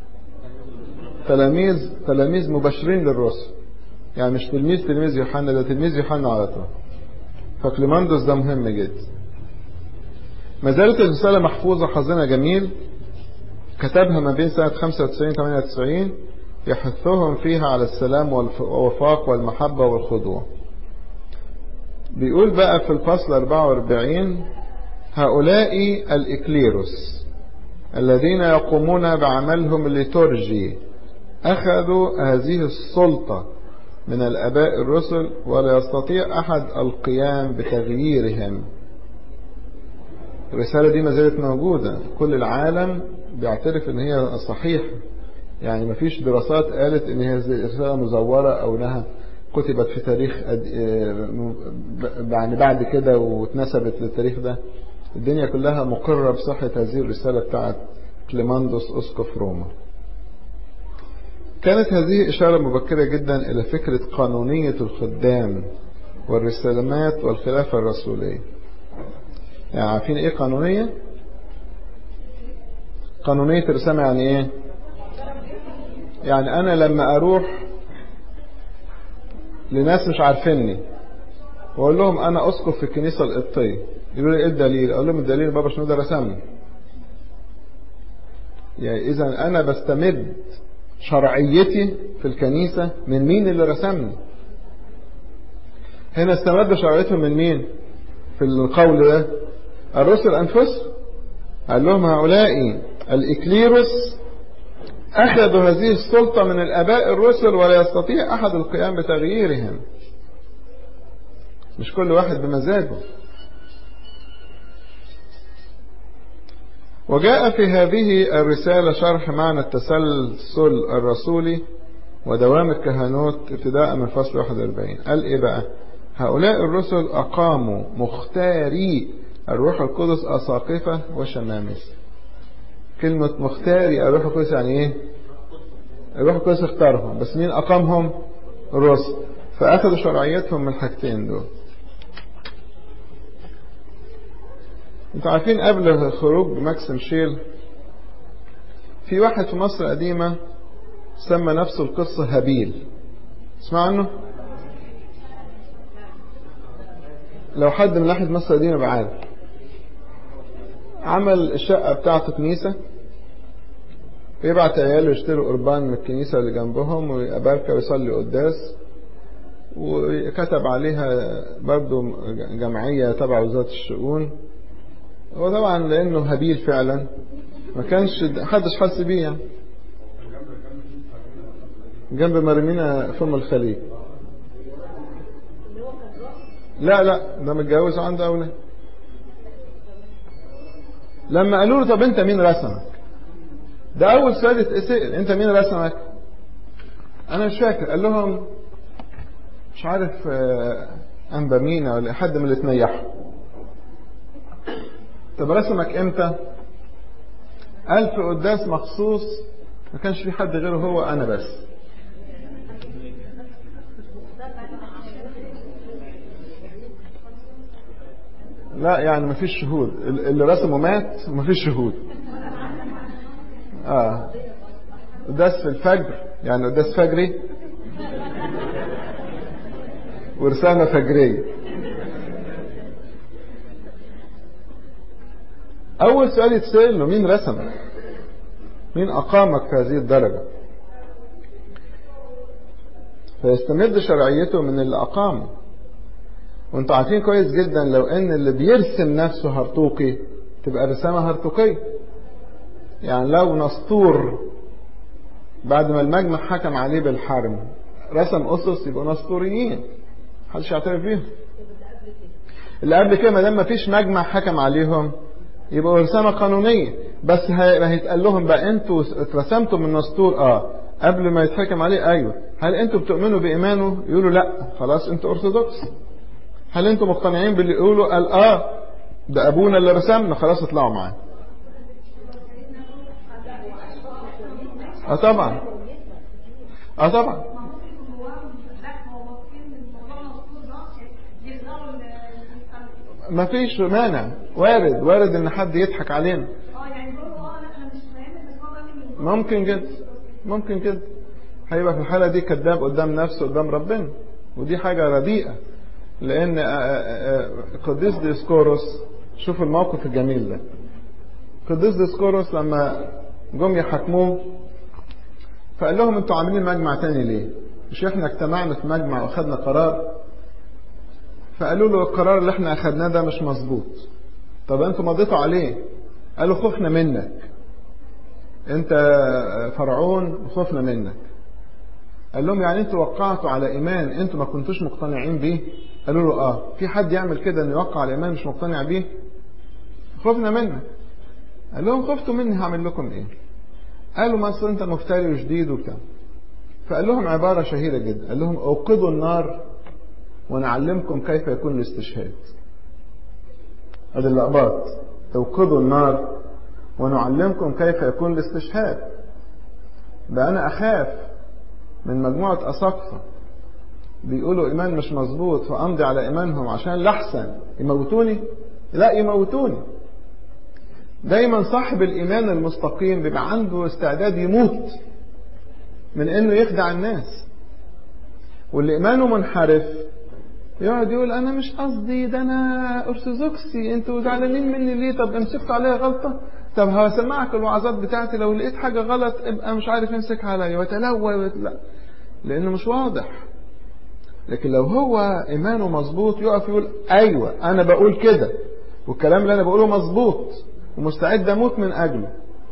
تلاميذ تلاميذ مباشرين للرسل يعني مش تلميذ تلميذ يوحنا ده تلميذ يوحنا على طول فكليماندوس ده مهم جدا ما زالت الرسالة محفوظة حظنا جميل كتبها ما بين سنة 95 98 يحثهم فيها على السلام والوفاق والمحبة والخضوع بيقول بقى في الفصل 44 هؤلاء الإكليروس الذين يقومون بعملهم الليتورجي أخذوا هذه السلطة من الأباء الرسل ولا يستطيع أحد القيام بتغييرهم الرسالة دي ما زالت موجودة كل العالم بيعترف ان هي صحيحة يعني ما فيش دراسات قالت ان هي رسالة مزورة او انها كتبت في تاريخ يعني بعد كده واتنسبت للتاريخ ده الدنيا كلها مقرة بصحة هذه الرسالة بتاعت كليماندوس أسقف روما كانت هذه إشارة مبكرة جدا إلى فكرة قانونية الخدام والرسالمات والخلافة الرسولية يعني عارفين إيه قانونية؟ قانونية الرسالة يعني إيه؟ يعني أنا لما أروح لناس مش عارفيني وأقول لهم أنا أسقف في الكنيسة القبطية يقولوا لي إيه الدليل؟ أقول لهم الدليل بابا شنو ده رسمني يعني إذا أنا بستمد شرعيتي في الكنيسة من مين اللي رسمني هنا استمد شرعيتهم من مين في القول ده الرسل أنفسهم قال لهم هؤلاء الإكليروس أخذوا هذه السلطة من الآباء الرسل ولا يستطيع أحد القيام بتغييرهم مش كل واحد بمزاجه وجاء في هذه الرسالة شرح معنى التسلسل الرسولي ودوام الكهنوت ابتداء من فصل 41 قال ايه بقى هؤلاء الرسل أقاموا مختاري الروح القدس أساقفة وشمامسة كلمة مختاري الروح القدس يعني ايه الروح القدس اختارهم بس مين أقامهم الرسل فأخذوا شرعيتهم من الحاجتين دول انتوا عارفين قبل خروج ماكسيم شيل في واحد في مصر قديمة سمى نفسه القصة هابيل اسمع عنه لو حد من ناحية مصر قديمة بعاد عمل الشقة بتاعته كنيسة ويبعت عياله يشتروا قربان من الكنيسة اللي جنبهم ويباركوا ويصلي قداس وكتب عليها برضو جمعية تبع وزارة الشؤون وطبعا لانه هابيل فعلا ما كانش حدش حس بيه يعني جنب مرمينا فم الخليج لا لا ده متجوز عنده اولاد لما قالوا له طب انت مين رسمك ده اول سؤال اتسال انت مين رسمك انا مش فاكر قال لهم مش عارف انبا مينا ولا حد من اللي تنيحوا طب رسمك امتى قال في قداس مخصوص ما كانش في حد غيره هو انا بس لا يعني ما فيش شهود اللي رسمه مات وما فيش شهود اه قداس في الفجر يعني قداس فجري ورسالة فجرية أول سؤال يتسأل له مين رسمك مين أقامك في هذه الدرجة فيستمد شرعيته من اللي أقامه وانتوا عارفين كويس جدا لو ان اللي بيرسم نفسه هرطوقي تبقى رسامة هرطوقية يعني لو نسطور بعد ما المجمع حكم عليه بالحرم رسم أسس يبقوا نسطوريين محدش يعترف بيهم اللي قبل كده ما دام ما فيش مجمع حكم عليهم يبقوا رسامة قانونية بس هيتقال لهم بقى انتوا اترسمتوا من نسطور اه قبل ما يتحكم عليه ايوه هل انتوا بتؤمنوا بإيمانه يقولوا لا خلاص انتوا ارثوذكس هل انتوا مقتنعين باللي يقولوا قال اه ده ابونا اللي رسمنا خلاص اطلعوا معاه اه طبعا اه طبعا ما فيش مانع وارد وارد ان حد يضحك علينا ممكن جدا ممكن جدا هيبقى في الحالة دي كذاب قدام نفسه قدام ربنا ودي حاجة رديئة لأن قديس ديسكوروس شوف الموقف الجميل ده قديس ديسكوروس لما جم يحاكموه فقال لهم انتوا عاملين مجمع تاني ليه مش احنا اجتمعنا في مجمع واخدنا قرار فقالوا له القرار اللي احنا اخدناه ده مش مظبوط طب انتوا مضيتوا عليه قالوا خفنا منك انت فرعون خفنا منك قال لهم يعني انتوا وقعتوا على ايمان انتوا ما كنتوش مقتنعين بيه قالوا له اه في حد يعمل كده انه يوقع على ايمان مش مقتنع بيه خفنا منك قال لهم خفتوا مني هعمل لكم ايه قالوا ما اصل انت مفتري وجديد وبتاع فقال لهم عبارة شهيرة جدا قال لهم اوقدوا النار ونعلمكم كيف يكون الاستشهاد هذا اللقبات اوقدوا النار ونعلمكم كيف يكون الاستشهاد ده انا اخاف من مجموعة اساقفة بيقولوا ايمان مش مظبوط فامضي على ايمانهم عشان لحسن يموتوني لا يموتوني دايما صاحب الايمان المستقيم بيبقى عنده استعداد يموت من انه يخدع الناس واللي ايمانه منحرف يقعد يقول انا مش قصدي ده انا ارثوذكسي انتوا زعلانين مني ليه طب امسكتوا عليا غلطه طب هسمعك الوعظات بتاعتي لو لقيت حاجه غلط ابقى مش عارف امسك عليا وتلوى لا لانه مش واضح لكن لو هو ايمانه مظبوط يقف يقول ايوه انا بقول كده والكلام اللي انا بقوله مظبوط ومستعد اموت من اجله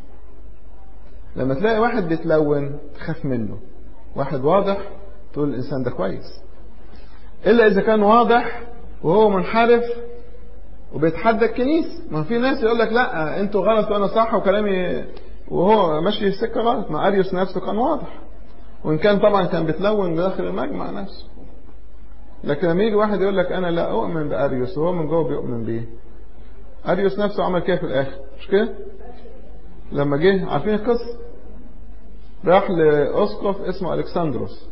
لما تلاقي واحد بيتلون تخاف منه واحد واضح تقول الانسان ده كويس الا اذا كان واضح وهو منحرف وبيتحدى الكنيسه ما في ناس يقول لك لا انتوا غلط وانا صح وكلامي وهو ماشي في سكه غلط ما اريوس نفسه كان واضح وان كان طبعا كان بيتلون داخل المجمع نفسه لكن لما يجي واحد يقول لك انا لا اؤمن باريوس وهو من جوه بيؤمن بيه اريوس نفسه عمل كده في الاخر مش كده لما جه عارفين القصه راح لاسقف اسمه الكسندروس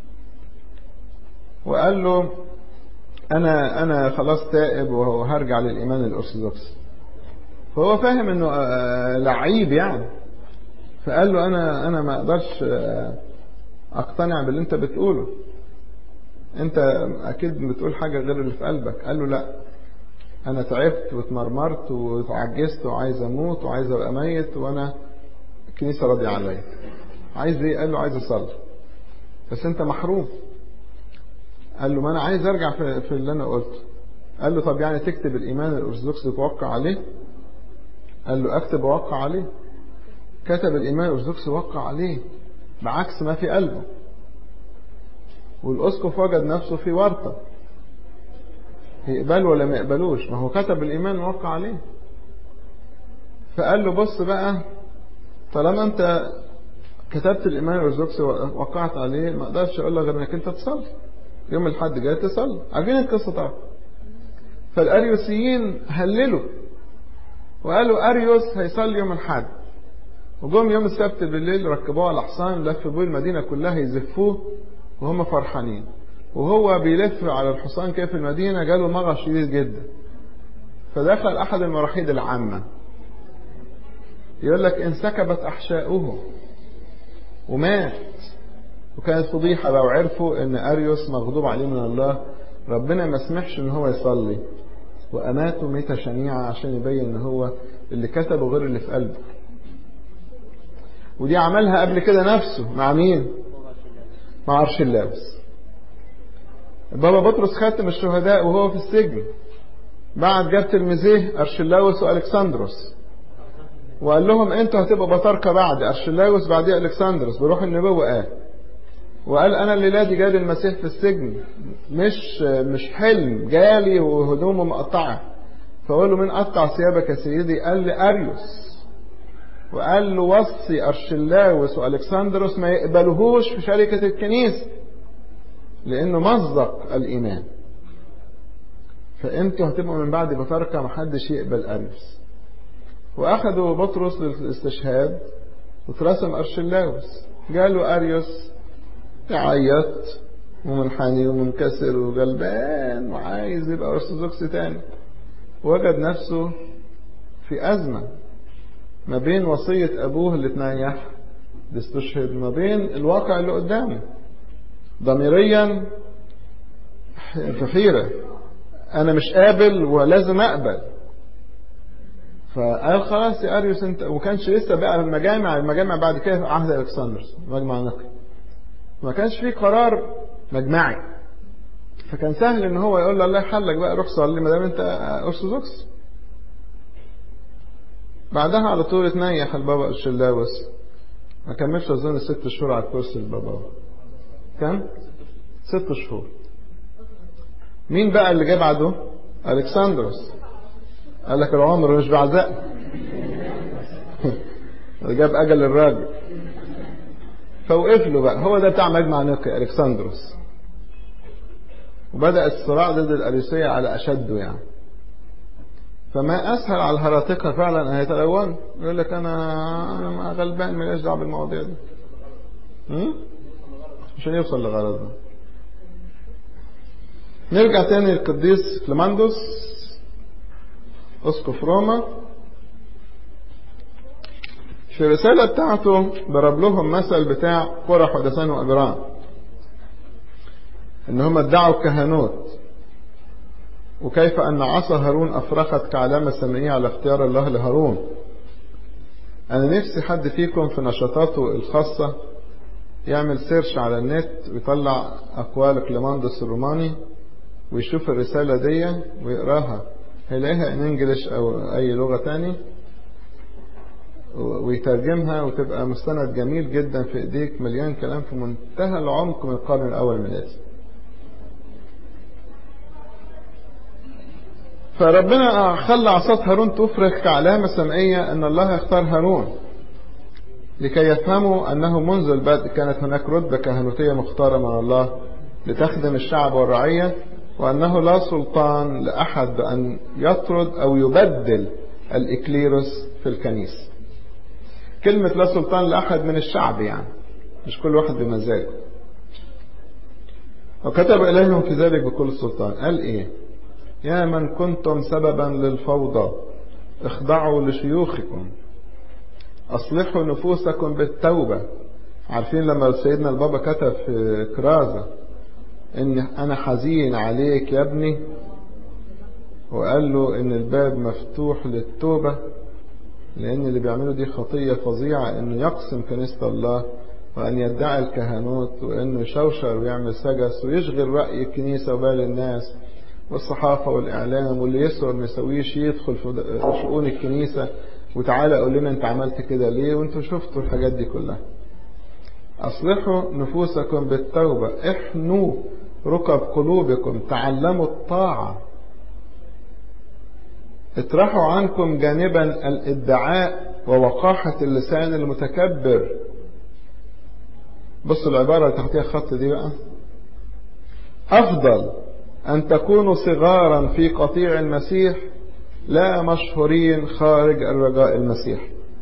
وقال له انا انا خلاص تائب وهرجع للايمان الارثوذكسي فهو فاهم انه لعيب يعني فقال له انا انا ما اقدرش اقتنع باللي انت بتقوله انت اكيد بتقول حاجه غير اللي في قلبك قال له لا انا تعبت واتمرمرت وعجزت وعايز اموت وعايز ابقى ميت وانا الكنيسه راضيه عليا عايز ايه قال له عايز اصلي بس انت محروم قال له ما انا عايز ارجع في, في اللي انا قلته قال له طب يعني تكتب الايمان الارثوذكسي توقع عليه قال له اكتب واوقع عليه كتب الايمان الارثوذكسي وقع عليه بعكس ما في قلبه والاسقف وجد نفسه في ورطه يقبل ولا ما يقبلوش ما هو كتب الايمان ووقع عليه فقال له بص بقى طالما انت كتبت الايمان الارثوذكسي ووقعت عليه ما اقدرش اقول لك غير انك انت تصلي يوم الحد جاي تصلي عارفين القصه طبعا فالاريوسيين هللوا وقالوا اريوس هيصلي يوم الحد وجم يوم السبت بالليل ركبوه على حصان لفوا بيه المدينه كلها يزفوه وهم فرحانين وهو بيلف على الحصان كده في المدينه جاله مغص شديد جدا فدخل احد المراحيض العامه يقول لك انسكبت أحشاؤه ومات وكانت فضيحة لو عرفوا ان أريوس مغضوب عليه من الله ربنا ما سمحش ان هو يصلي وأماته ميتة شنيعة عشان يبين ان هو اللي كتبه غير اللي في قلبه ودي عملها قبل كده نفسه مع مين مع أرشلاوس بابا بطرس خاتم الشهداء وهو في السجن بعد جاب تلميذيه أرشلاوس وألكسندروس وقال لهم انتوا هتبقوا بطاركة بعد أرشلاوس بعديه ألكسندروس بروح النبوة قال وقال أنا الليلة دي جالي المسيح في السجن مش مش حلم جالي وهدومه مقطعة فقول له من قطع ثيابك يا سيدي قال لي أريوس وقال له وصي أرشلاوس وألكسندروس ما يقبلوهوش في شركة الكنيسة لأنه مصدق الإيمان فأنتوا هتبقوا من بعد بطاركة محدش يقبل أريوس وأخذوا بطرس للاستشهاد واترسم أرشلاوس جاله أريوس يعيط ومنحني ومنكسر وغلبان وعايز يبقى أرثوذكس تاني وجد نفسه في أزمة ما بين وصية أبوه اللي تنيح استشهد ما بين الواقع اللي قدامه ضميريا في حيرة أنا مش قابل ولازم أقبل فقال خلاص يا أريوس أنت وكانش لسه بقى المجامع المجامع بعد كده في عهد ألكسندروس مجمع نقي ما كانش فيه قرار مجمعي فكان سهل ان هو يقول له الله يحلك بقى روح صلي ما دام انت ارثوذكس بعدها على طول اتنيح البابا الشلاوس ما كملش اظن ست شهور على الكرسي البابا كم ست شهور مين بقى اللي جه بعده الكسندروس قال لك العمر مش بعزاء جاب اجل الراجل فوقف له بقى هو ده بتاع مجمع نقي الكسندروس وبدأ الصراع ضد الأريسية على أشده يعني فما أسهل على الهراطقة فعلا أن يتلون يقول لك أنا أنا غلبان ماليش دعوة بالمواضيع دي عشان يوصل لغرضه نرجع تاني للقديس كليماندوس أسقف روما في الرسالة بتاعته ضرب لهم مثل بتاع قرح ودسان وأجران ان هم ادعوا الكهنوت وكيف ان عصا هارون افرخت كعلامة سمعية على اختيار الله لهارون انا نفسي حد فيكم في نشاطاته الخاصة يعمل سيرش على النت ويطلع اقوال كليماندوس الروماني ويشوف الرسالة دي ويقراها هيلاقيها ان انجلش او اي لغة تاني ويترجمها وتبقى مستند جميل جدا في ايديك مليان كلام في منتهى العمق من القرن الاول الميلادي فربنا خلى عصا هارون تفرخ كعلامة سمعية أن الله اختار هارون لكي يفهموا أنه منذ البدء كانت هناك رتبة كهنوتية مختارة من الله لتخدم الشعب والرعية وأنه لا سلطان لأحد بأن يطرد أو يبدل الإكليروس في الكنيسة كلمة لا سلطان لأحد من الشعب يعني مش كل واحد بمزاجه وكتب إليهم في ذلك بكل سلطان قال إيه يا من كنتم سببا للفوضى اخضعوا لشيوخكم اصلحوا نفوسكم بالتوبة عارفين لما سيدنا البابا كتب في كرازة ان انا حزين عليك يا ابني وقال له ان الباب مفتوح للتوبة لان اللي بيعملوا دي خطية فظيعة انه يقسم كنيسة الله وان يدعي الكهنوت وانه يشوشر ويعمل سجس ويشغل رأي الكنيسة وبال الناس والصحافة والإعلام واللي يسوى ما يسويش يدخل في شؤون الكنيسة وتعالى قول لنا أنت عملت كده ليه وأنتوا شفتوا الحاجات دي كلها أصلحوا نفوسكم بالتوبة احنوا ركب قلوبكم تعلموا الطاعة اطرحوا عنكم جانبا الادعاء ووقاحة اللسان المتكبر بصوا العبارة اللي تحتها خط دي بقى أفضل أن تكونوا صغارا في قطيع المسيح لا مشهورين خارج الرجاء المسيح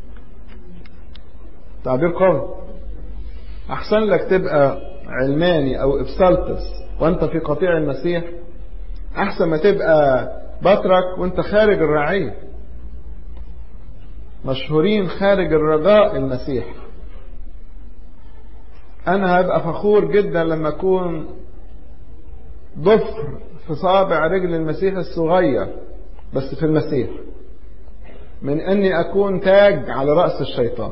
تعبير قوي أحسن لك تبقى علماني أو إبسالتس وأنت في قطيع المسيح أحسن ما تبقى بطرك وأنت خارج الرعية مشهورين خارج الرجاء المسيح انا هبقى فخور جدا لما اكون ضفر في صابع رجل المسيح الصغير بس في المسيح من اني اكون تاج على رأس الشيطان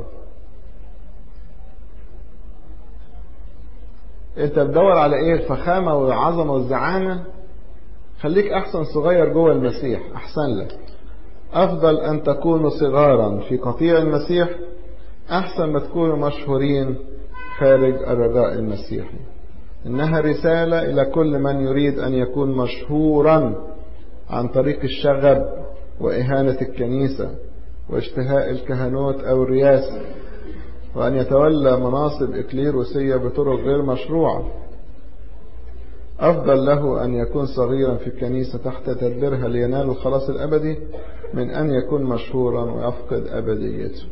انت بتدور على ايه الفخامة والعظمة والزعامة خليك احسن صغير جوه المسيح احسن لك افضل ان تكونوا صغارا في قطيع المسيح احسن ما تكونوا مشهورين خارج الرجاء المسيحي انها رسالة الى كل من يريد ان يكون مشهورا عن طريق الشغب واهانة الكنيسة واشتهاء الكهنوت او الرياسة وان يتولى مناصب اكليروسية بطرق غير مشروعة أفضل له أن يكون صغيرا في الكنيسة تحت تدبيرها لينال الخلاص الأبدي من أن يكون مشهورا ويفقد أبديته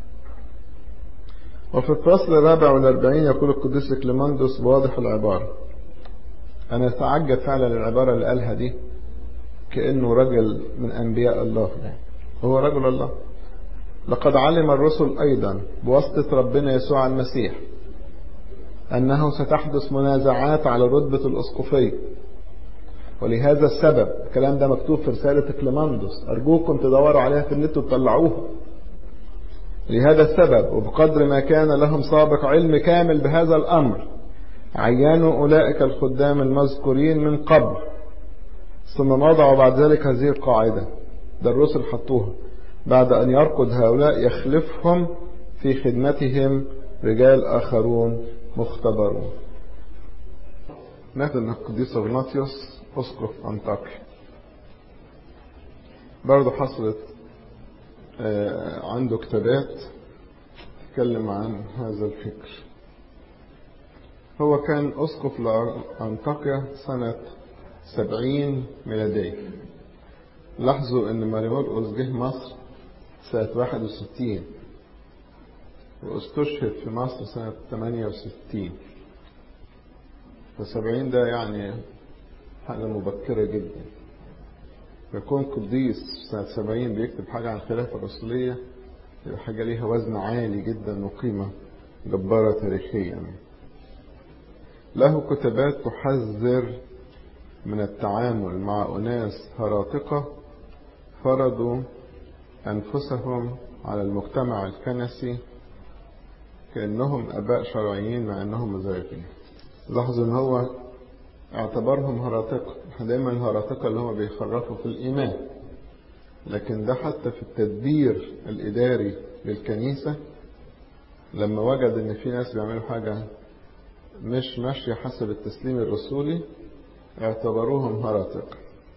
وفي الفصل الرابع والأربعين يقول القديس كليماندوس بواضح العبارة أنا أتعجب فعلا العبارة اللي قالها دي كأنه رجل من أنبياء الله هو رجل الله لقد علم الرسل أيضا بواسطة ربنا يسوع المسيح أنه ستحدث منازعات على رتبة الأسقفية ولهذا السبب الكلام ده مكتوب في رسالة كليماندوس أرجوكم تدوروا عليها في النت وتطلعوها لهذا السبب وبقدر ما كان لهم سابق علم كامل بهذا الأمر عينوا أولئك الخدام المذكورين من قبل ثم وضعوا بعد ذلك هذه القاعدة ده الرسل حطوها بعد أن يرقد هؤلاء يخلفهم في خدمتهم رجال آخرون مختبرون ناخد القديس اغناطيوس اسقف انطاكيا برضه حصلت عنده كتابات تتكلم عن هذا الفكر هو كان اسقف لانطاكيا سنة سبعين ميلادية لاحظوا ان ماريمورقس جه مصر سنة واحد وستين واستشهد في مصر سنة 68 فسبعين ده يعني حاجة مبكرة جدا يكون قديس سنة سبعين بيكتب حاجة عن الخلافة الرسولية يبقى حاجة ليها وزن عالي جدا وقيمة جبارة تاريخيا له كتابات تحذر من التعامل مع أناس هراطقة فرضوا أنفسهم على المجتمع الكنسي كأنهم أباء شرعيين مع أنهم مزيفين لاحظوا أن هو اعتبرهم هراطقة دايما الهراطقة اللي هم بيخرفوا في الإيمان لكن ده حتى في التدبير الإداري للكنيسة لما وجد أن في ناس بيعملوا حاجة مش ماشية حسب التسليم الرسولي اعتبروهم هراطقة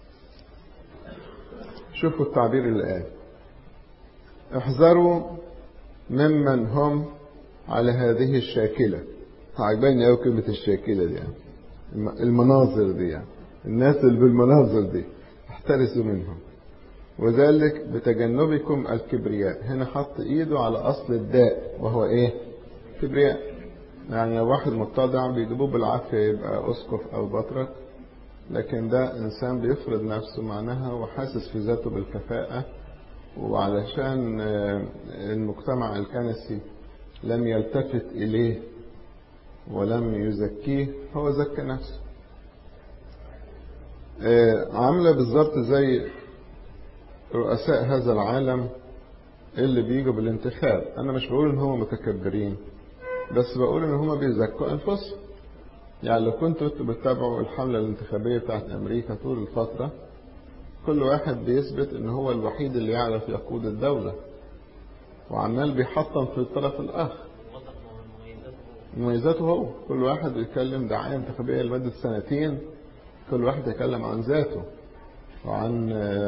شوفوا التعبير اللي قال احذروا ممن هم على هذه الشاكلة عجباني قوي كلمة الشاكلة دي يعني. المناظر دي يعني. الناس اللي بالمناظر دي احترسوا منهم وذلك بتجنبكم الكبرياء هنا حط ايده على اصل الداء وهو ايه كبرياء يعني لو واحد متضع بيجيبوه بالعافية يبقى اسقف او بطرك لكن ده انسان بيفرض نفسه معناها وحاسس في ذاته بالكفاءة وعلشان المجتمع الكنسي لم يلتفت إليه ولم يزكيه هو زكى نفسه عاملة بالظبط زي رؤساء هذا العالم اللي بيجوا بالانتخاب أنا مش بقول إن هم متكبرين بس بقول إن هم بيزكوا أنفسهم يعني لو كنتوا بتتابعوا الحملة الانتخابية بتاعت أمريكا طول الفترة كل واحد بيثبت إن هو الوحيد اللي يعرف يقود الدولة وعمال بيحطم في الطرف الآخر مميزاته هو كل واحد بيتكلم دعاية انتخابية لمدة سنتين كل واحد يتكلم عن ذاته وعن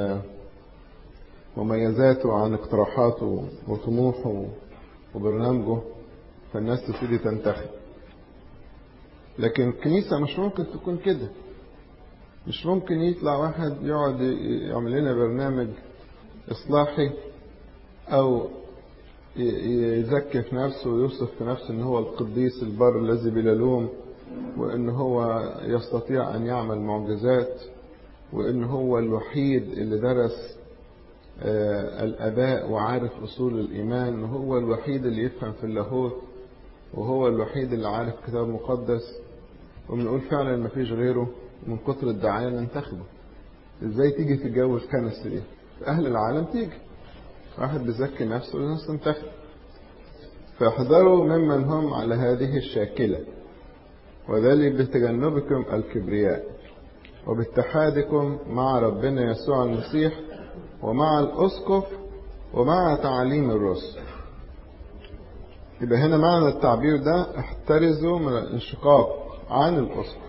مميزاته وعن اقتراحاته وطموحه وبرنامجه فالناس تبتدي تنتخب لكن الكنيسة مش ممكن تكون كده مش ممكن يطلع واحد يقعد يعمل لنا برنامج إصلاحي أو يزكي في نفسه ويوصف في نفسه ان هو القديس البر الذي بلا لوم وان هو يستطيع ان يعمل معجزات وان هو الوحيد اللي درس الآباء وعارف أصول الإيمان وهو الوحيد اللي يفهم في اللاهوت وهو الوحيد اللي عارف كتاب مقدس وبنقول فعلا ما فيش غيره من كتر الدعاية ننتخبه ازاي تيجي تتجوز كنس ايه في اهل العالم تيجي واحد بيزكي نفسه والناس تنتخب فاحذروا ممن هم على هذه الشاكلة وذلك بتجنبكم الكبرياء وباتحادكم مع ربنا يسوع المسيح ومع الأسقف ومع تعليم الرسل يبقى هنا معنى التعبير ده احترزوا من الانشقاق عن الأسقف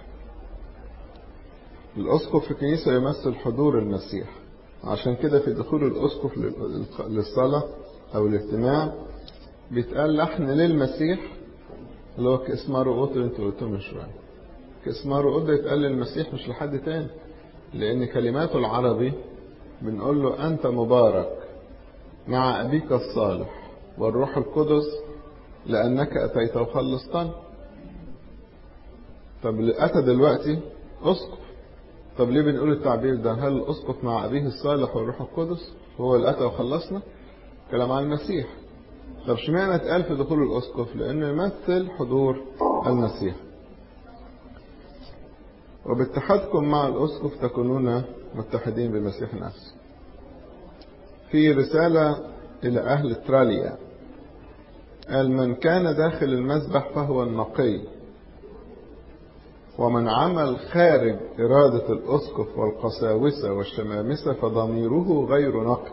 الأسقف في الكنيسة يمثل حضور المسيح عشان كده في دخول الأسقف للصلاة أو الاجتماع بيتقال لحن للمسيح اللي هو كاسمارو أوت اللي انتوا قلتوه من شوية كاسمارو أوت ده يتقال للمسيح مش لحد تاني لأن كلماته العربي بنقول له أنت مبارك مع أبيك الصالح والروح القدس لأنك أتيت وخلصتني طب اللي أتى دلوقتي أسقف طب ليه بنقول التعبير ده هل الأسقف مع أبيه الصالح والروح القدس هو اللي أتى وخلصنا كلام عن المسيح طب اشمعنى اتقال في دخول الأسقف لأنه يمثل حضور المسيح وباتحادكم مع الأسقف تكونون متحدين بالمسيح نفسه في رسالة إلى أهل تراليا قال من كان داخل المسبح فهو النقي ومن عمل خارج إرادة الأسقف والقساوسة والشمامسة فضميره غير نقي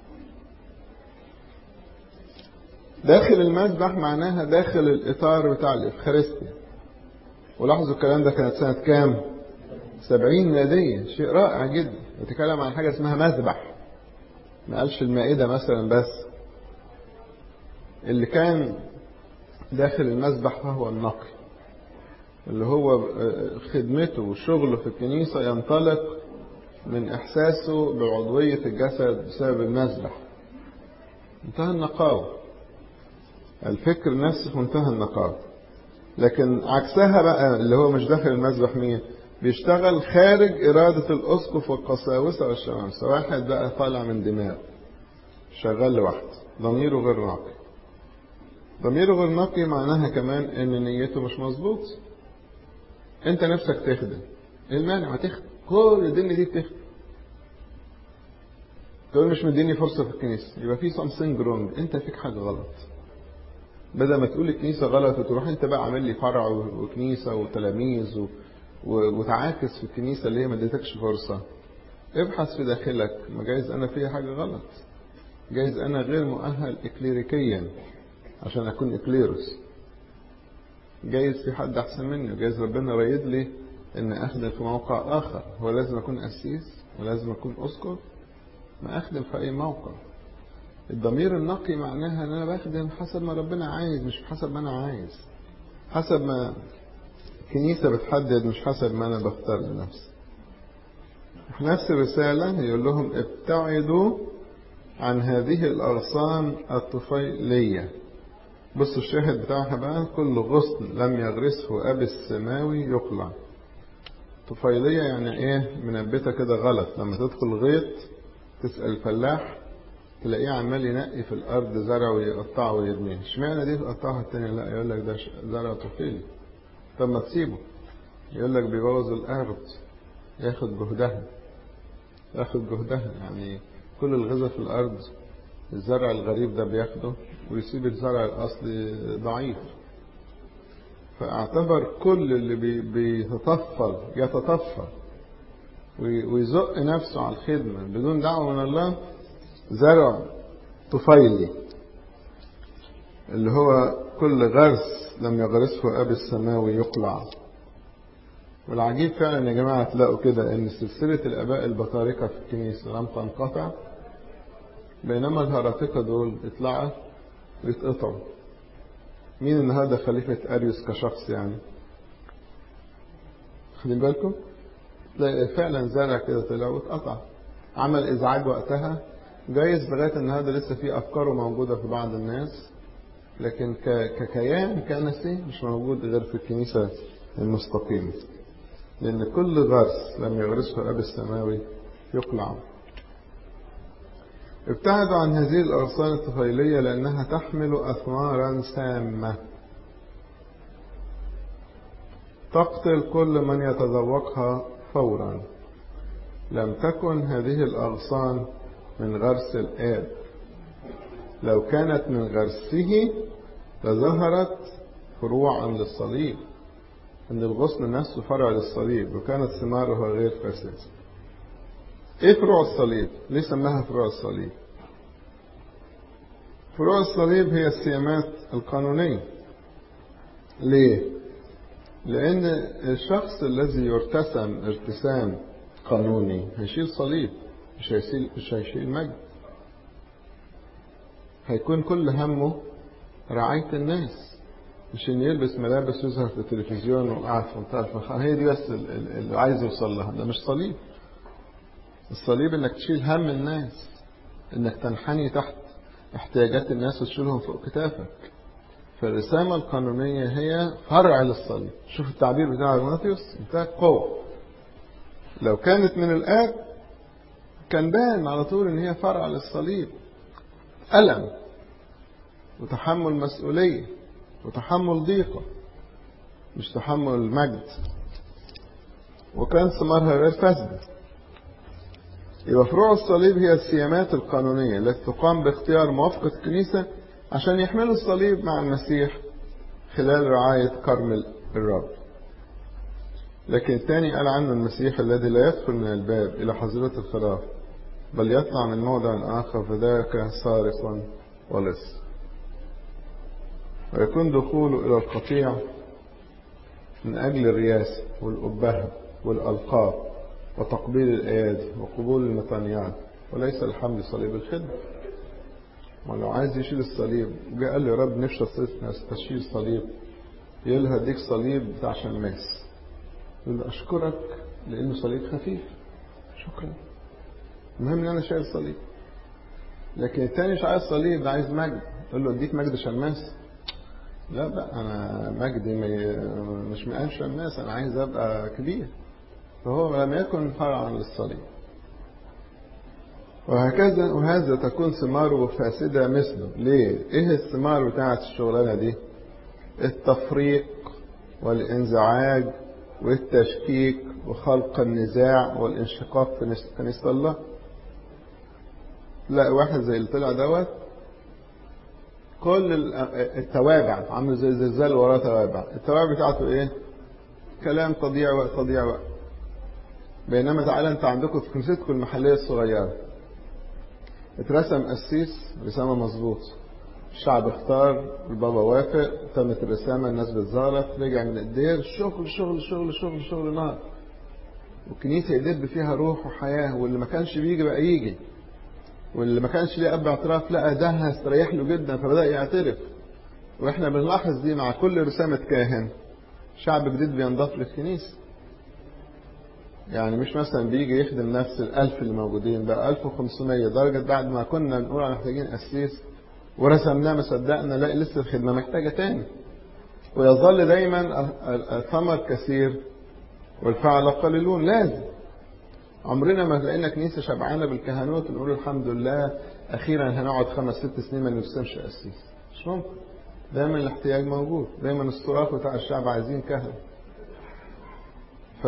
داخل المسبح معناها داخل الإطار بتاع الإفخارستيا ولاحظوا الكلام ده كانت سنة كام؟ سبعين ميلادية شيء رائع جدا بيتكلم عن حاجة اسمها مذبح ما قالش المائدة مثلا بس اللي كان داخل المسبح فهو النقي اللي هو خدمته وشغله في الكنيسة ينطلق من إحساسه بعضوية الجسد بسبب المسبح منتهى النقاوة الفكر نفسه في منتهى النقاوة لكن عكسها بقى اللي هو مش داخل المسبح مين بيشتغل خارج إرادة الأسقف والقساوسة والشمامسة واحد بقى طالع من دماغ شغال لوحده ضميره غير نقي ضميره غير نقي معناها كمان ان نيته مش مظبوط انت نفسك تخدم ايه المانع ما تخدم كل الدنيا دي بتخدم تقول مش مديني فرصه في الكنيسه يبقى في سامثينج رونج انت فيك حاجه غلط بدل ما تقول الكنيسه غلط وتروح انت بقى عامل لي فرع وكنيسه وتلاميذ و... و... وتعاكس في الكنيسه اللي هي ما اديتكش فرصه ابحث في داخلك ما جايز انا فيها حاجه غلط جايز انا غير مؤهل اكليريكيا عشان اكون اكليروس جايز في حد احسن مني جايز ربنا رايد لي ان اخدم في موقع اخر هو لازم اكون قسيس ولازم اكون اسقف ما اخدم في اي موقع الضمير النقي معناها ان انا بخدم حسب ما ربنا عايز مش حسب ما انا عايز حسب ما الكنيسة بتحدد مش حسب ما انا بختار لنفسي في نفس الرسالة يقول لهم ابتعدوا عن هذه الأغصان الطفيلية بصوا الشاهد بتاعها بقى كل غصن لم يغرسه أبي السماوي يقلع طفيلية يعني ايه منبتة كده غلط لما تدخل غيط تسأل الفلاح تلاقيه عمال ينقي في الأرض زرع ويقطعه ويرميه اشمعنى دي تقطعها التانية لا يقول لك ده زرع طفيلي طب ما تسيبه يقول لك بيبوظ الأرض ياخد جهدها ياخد جهدها يعني كل الغذاء في الأرض الزرع الغريب ده بياخده ويسيب الزرع الأصلي ضعيف فاعتبر كل اللي بي بيتطفل يتطفل ويزق نفسه على الخدمة بدون دعوة من الله زرع طفيلي اللي هو كل غرس لم يغرسه أبي السماوي يقلع والعجيب فعلا يا جماعة تلاقوا كده ان سلسلة الاباء البطاركة في الكنيسة لم تنقطع بينما الهرطقة دول اطلعوا ويتقطعوا مين النهاردة خليفة اريوس كشخص يعني خدين بالكم تلاقي فعلا زرع كده طلع واتقطع عمل ازعاج وقتها جايز لغاية النهاردة لسه في افكاره موجودة في بعض الناس لكن ككيان كنسي مش موجود غير في الكنيسة المستقيمة لأن كل غرس لم يغرسه أبي السماوي يقلع ابتعدوا عن هذه الأغصان الطفيلية لأنها تحمل أثمارا سامة تقتل كل من يتذوقها فورا لم تكن هذه الأغصان من غرس الآب لو كانت من غرسه لظهرت فروعا للصليب أن الغصن نفسه فرع للصليب وكانت ثمارها غير فاسدة إيه فروع الصليب؟ ليه سماها فروع الصليب؟ فروع الصليب هي السيامات القانونية ليه؟ لأن الشخص الذي يرتسم ارتسام قانوني هيشيل صليب مش هيشيل مش هيشيل مجد هيكون كل همه رعاية الناس مش إن يلبس ملابس ويظهر في التلفزيون وقاعد في منتهى الفخر هي دي بس اللي عايز يوصل لها ده مش صليب الصليب إنك تشيل هم الناس إنك تنحني تحت احتياجات الناس وتشيلهم فوق كتافك فالرسامة القانونية هي فرع للصليب شوف التعبير بتاع اغناطيوس انتهى قوة لو كانت من الآب كان باين على طول ان هي فرع للصليب ألم وتحمل مسؤولية وتحمل ضيقة مش تحمل مجد وكان ثمارها غير فاسدة يبقى فروع الصليب هي السيامات القانونية التي تقام باختيار موافقة الكنيسة عشان يحملوا الصليب مع المسيح خلال رعاية كرم الرب لكن الثاني قال عنه المسيح الذي لا يدخل من الباب إلى حظيرة الخراف بل يطلع من موضع آخر فذاك سارق ولص ويكون دخوله إلى القطيع من أجل الرياسة والأبهة والألقاب وتقبيل الأيادي وقبول المطانيات وليس الحمل صليب الخدمة ولو عايز يشيل الصليب وجاء قال لي يا رب نفسي استشيل صليب يقول له هديك صليب بتاع شماس يقول له أشكرك لأنه صليب خفيف شكرا المهم إن أنا شايل صليب لكن التاني مش عايز صليب ده عايز مجد يقول له اديك مجد شماس لا بقى أنا مجدي مش مقام شماس أنا عايز أبقى كبير فهو لم يكن فرعا للصليب وهكذا وهذا تكون ثماره فاسدة مثله ليه ايه الثمار بتاعت الشغلانة دي التفريق والانزعاج والتشكيك وخلق النزاع والانشقاق في كنيسة الله لا واحد زي اللي طلع دوت كل التوابع عامل زي زلزال وراه توابع التوابع بتاعته ايه كلام تضييع وقت تضييع وقت بينما تعالى انت عندكم في كنيستكم المحلية الصغيرة اترسم قسيس رسامة مظبوط الشعب اختار البابا وافق تمت الرسامة الناس بتزارت رجع من الدير شغل شغل شغل شغل شغل نار والكنيسة يدب فيها روح وحياة واللي ما كانش بيجي بقى يجي واللي ما كانش ليه أب اعتراف لقى ده هيستريح له جدا فبدأ يعترف واحنا بنلاحظ دي مع كل رسامة كاهن شعب جديد بينضاف للكنيسة يعني مش مثلا بيجي يخدم نفس الألف اللي موجودين بقى 1500 درجة بعد ما كنا نقول محتاجين قسيس ورسمناه ما صدقنا لا لسه الخدمة محتاجة تاني ويظل دايما الثمر كثير والفعل قليلون لازم عمرنا ما لقينا كنيسة شبعانة بالكهنوت نقول الحمد لله أخيرا هنقعد خمس ست سنين ما نرسمش قسيس مش ممكن دايما الاحتياج موجود دايما الصراخ بتاع الشعب عايزين كهنة ف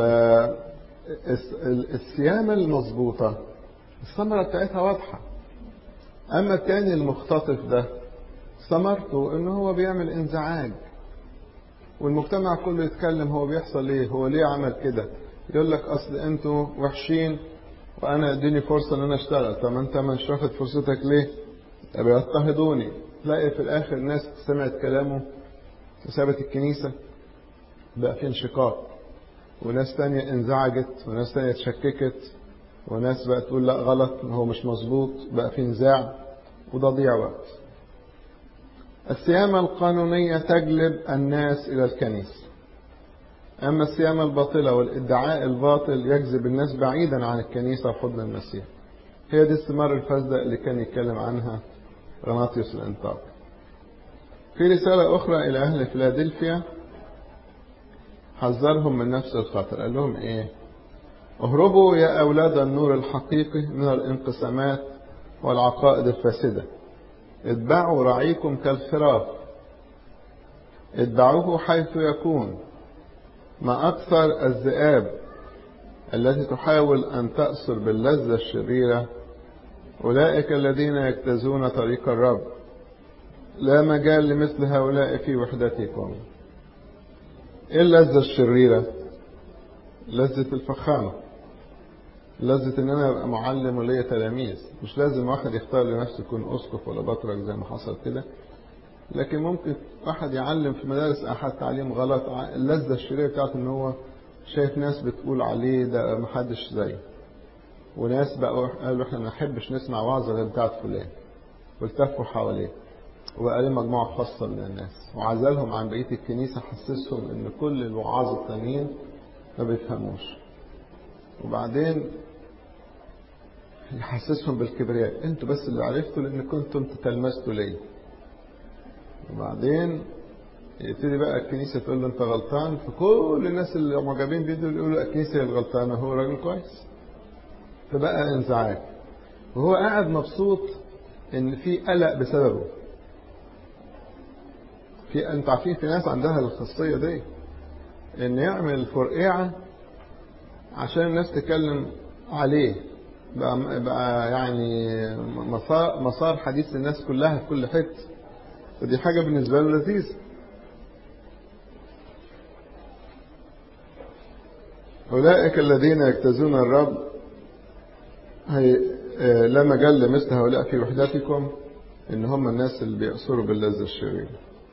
الصيانة المظبوطة الثمرة بتاعتها واضحة أما التاني المختطف ده ثمرته إن هو بيعمل انزعاج والمجتمع كله يتكلم هو بيحصل ليه هو ليه عمل كده يقول لك أصل أنتوا وحشين وأنا اديني فرصة إن أنا أشتغل طب أنت مش واخد فرصتك ليه؟ بيضطهدوني تلاقي في الآخر ناس سمعت كلامه وسابت الكنيسة بقى في انشقاق وناس تانية انزعجت وناس تانية اتشككت وناس بقى تقول لا غلط هو مش مظبوط بقى في نزاع وده ضيع وقت السيامة القانونية تجلب الناس إلى الكنيسة أما السيامة الباطلة والادعاء الباطل يجذب الناس بعيدا عن الكنيسة وحضن المسيح هي دي الثمار الفاسدة اللي كان يتكلم عنها غناطيوس الانطاق في رسالة أخرى إلى أهل فيلادلفيا حذرهم من نفس الخطر قال لهم ايه اهربوا يا اولاد النور الحقيقي من الانقسامات والعقائد الفاسدة اتبعوا رعيكم كالخراف اتبعوه حيث يكون ما أكثر الذئاب التي تحاول أن تأسر باللذة الشريرة أولئك الذين يجتازون طريق الرب لا مجال لمثل هؤلاء في وحدتكم ايه اللذة الشريرة لذة الفخامة لذة ان انا ابقى معلم وليا تلاميذ مش لازم واحد يختار لنفسه يكون اسقف ولا بطرك زي ما حصل كده لكن ممكن واحد يعلم في مدارس احد تعليم غلط اللذة الشريرة بتاعته ان هو شايف ناس بتقول عليه ده محدش زيه وناس بقوا قالوا احنا ما نحبش نسمع وعظة غير بتاعت فلان والتفوا حواليه وبقى ليه مجموعة خاصة من الناس وعزلهم عن بقية الكنيسة حسسهم ان كل الوعاظ التانيين ما بيفهموش وبعدين يحسسهم بالكبرياء انتوا بس اللي عرفتوا لان كنتم تتلمستوا ليا وبعدين يبتدي بقى الكنيسة تقول له انت غلطان فكل الناس اللي معجبين بيه دول يقولوا الكنيسة هي الغلطانة هو راجل كويس فبقى انزعاج وهو قاعد مبسوط ان في قلق بسببه في انتوا عارفين في ناس عندها الخاصية دي ان يعمل فرقعة عشان الناس تتكلم عليه بقى, بقى يعني مسار, مسار حديث الناس كلها في كل حته ودي حاجة بالنسبة له لذيذة أولئك الذين يجتازون الرب هي لا مجال لمثل هؤلاء في وحدتكم إن هم الناس اللي بيأسروا باللذة الشريرة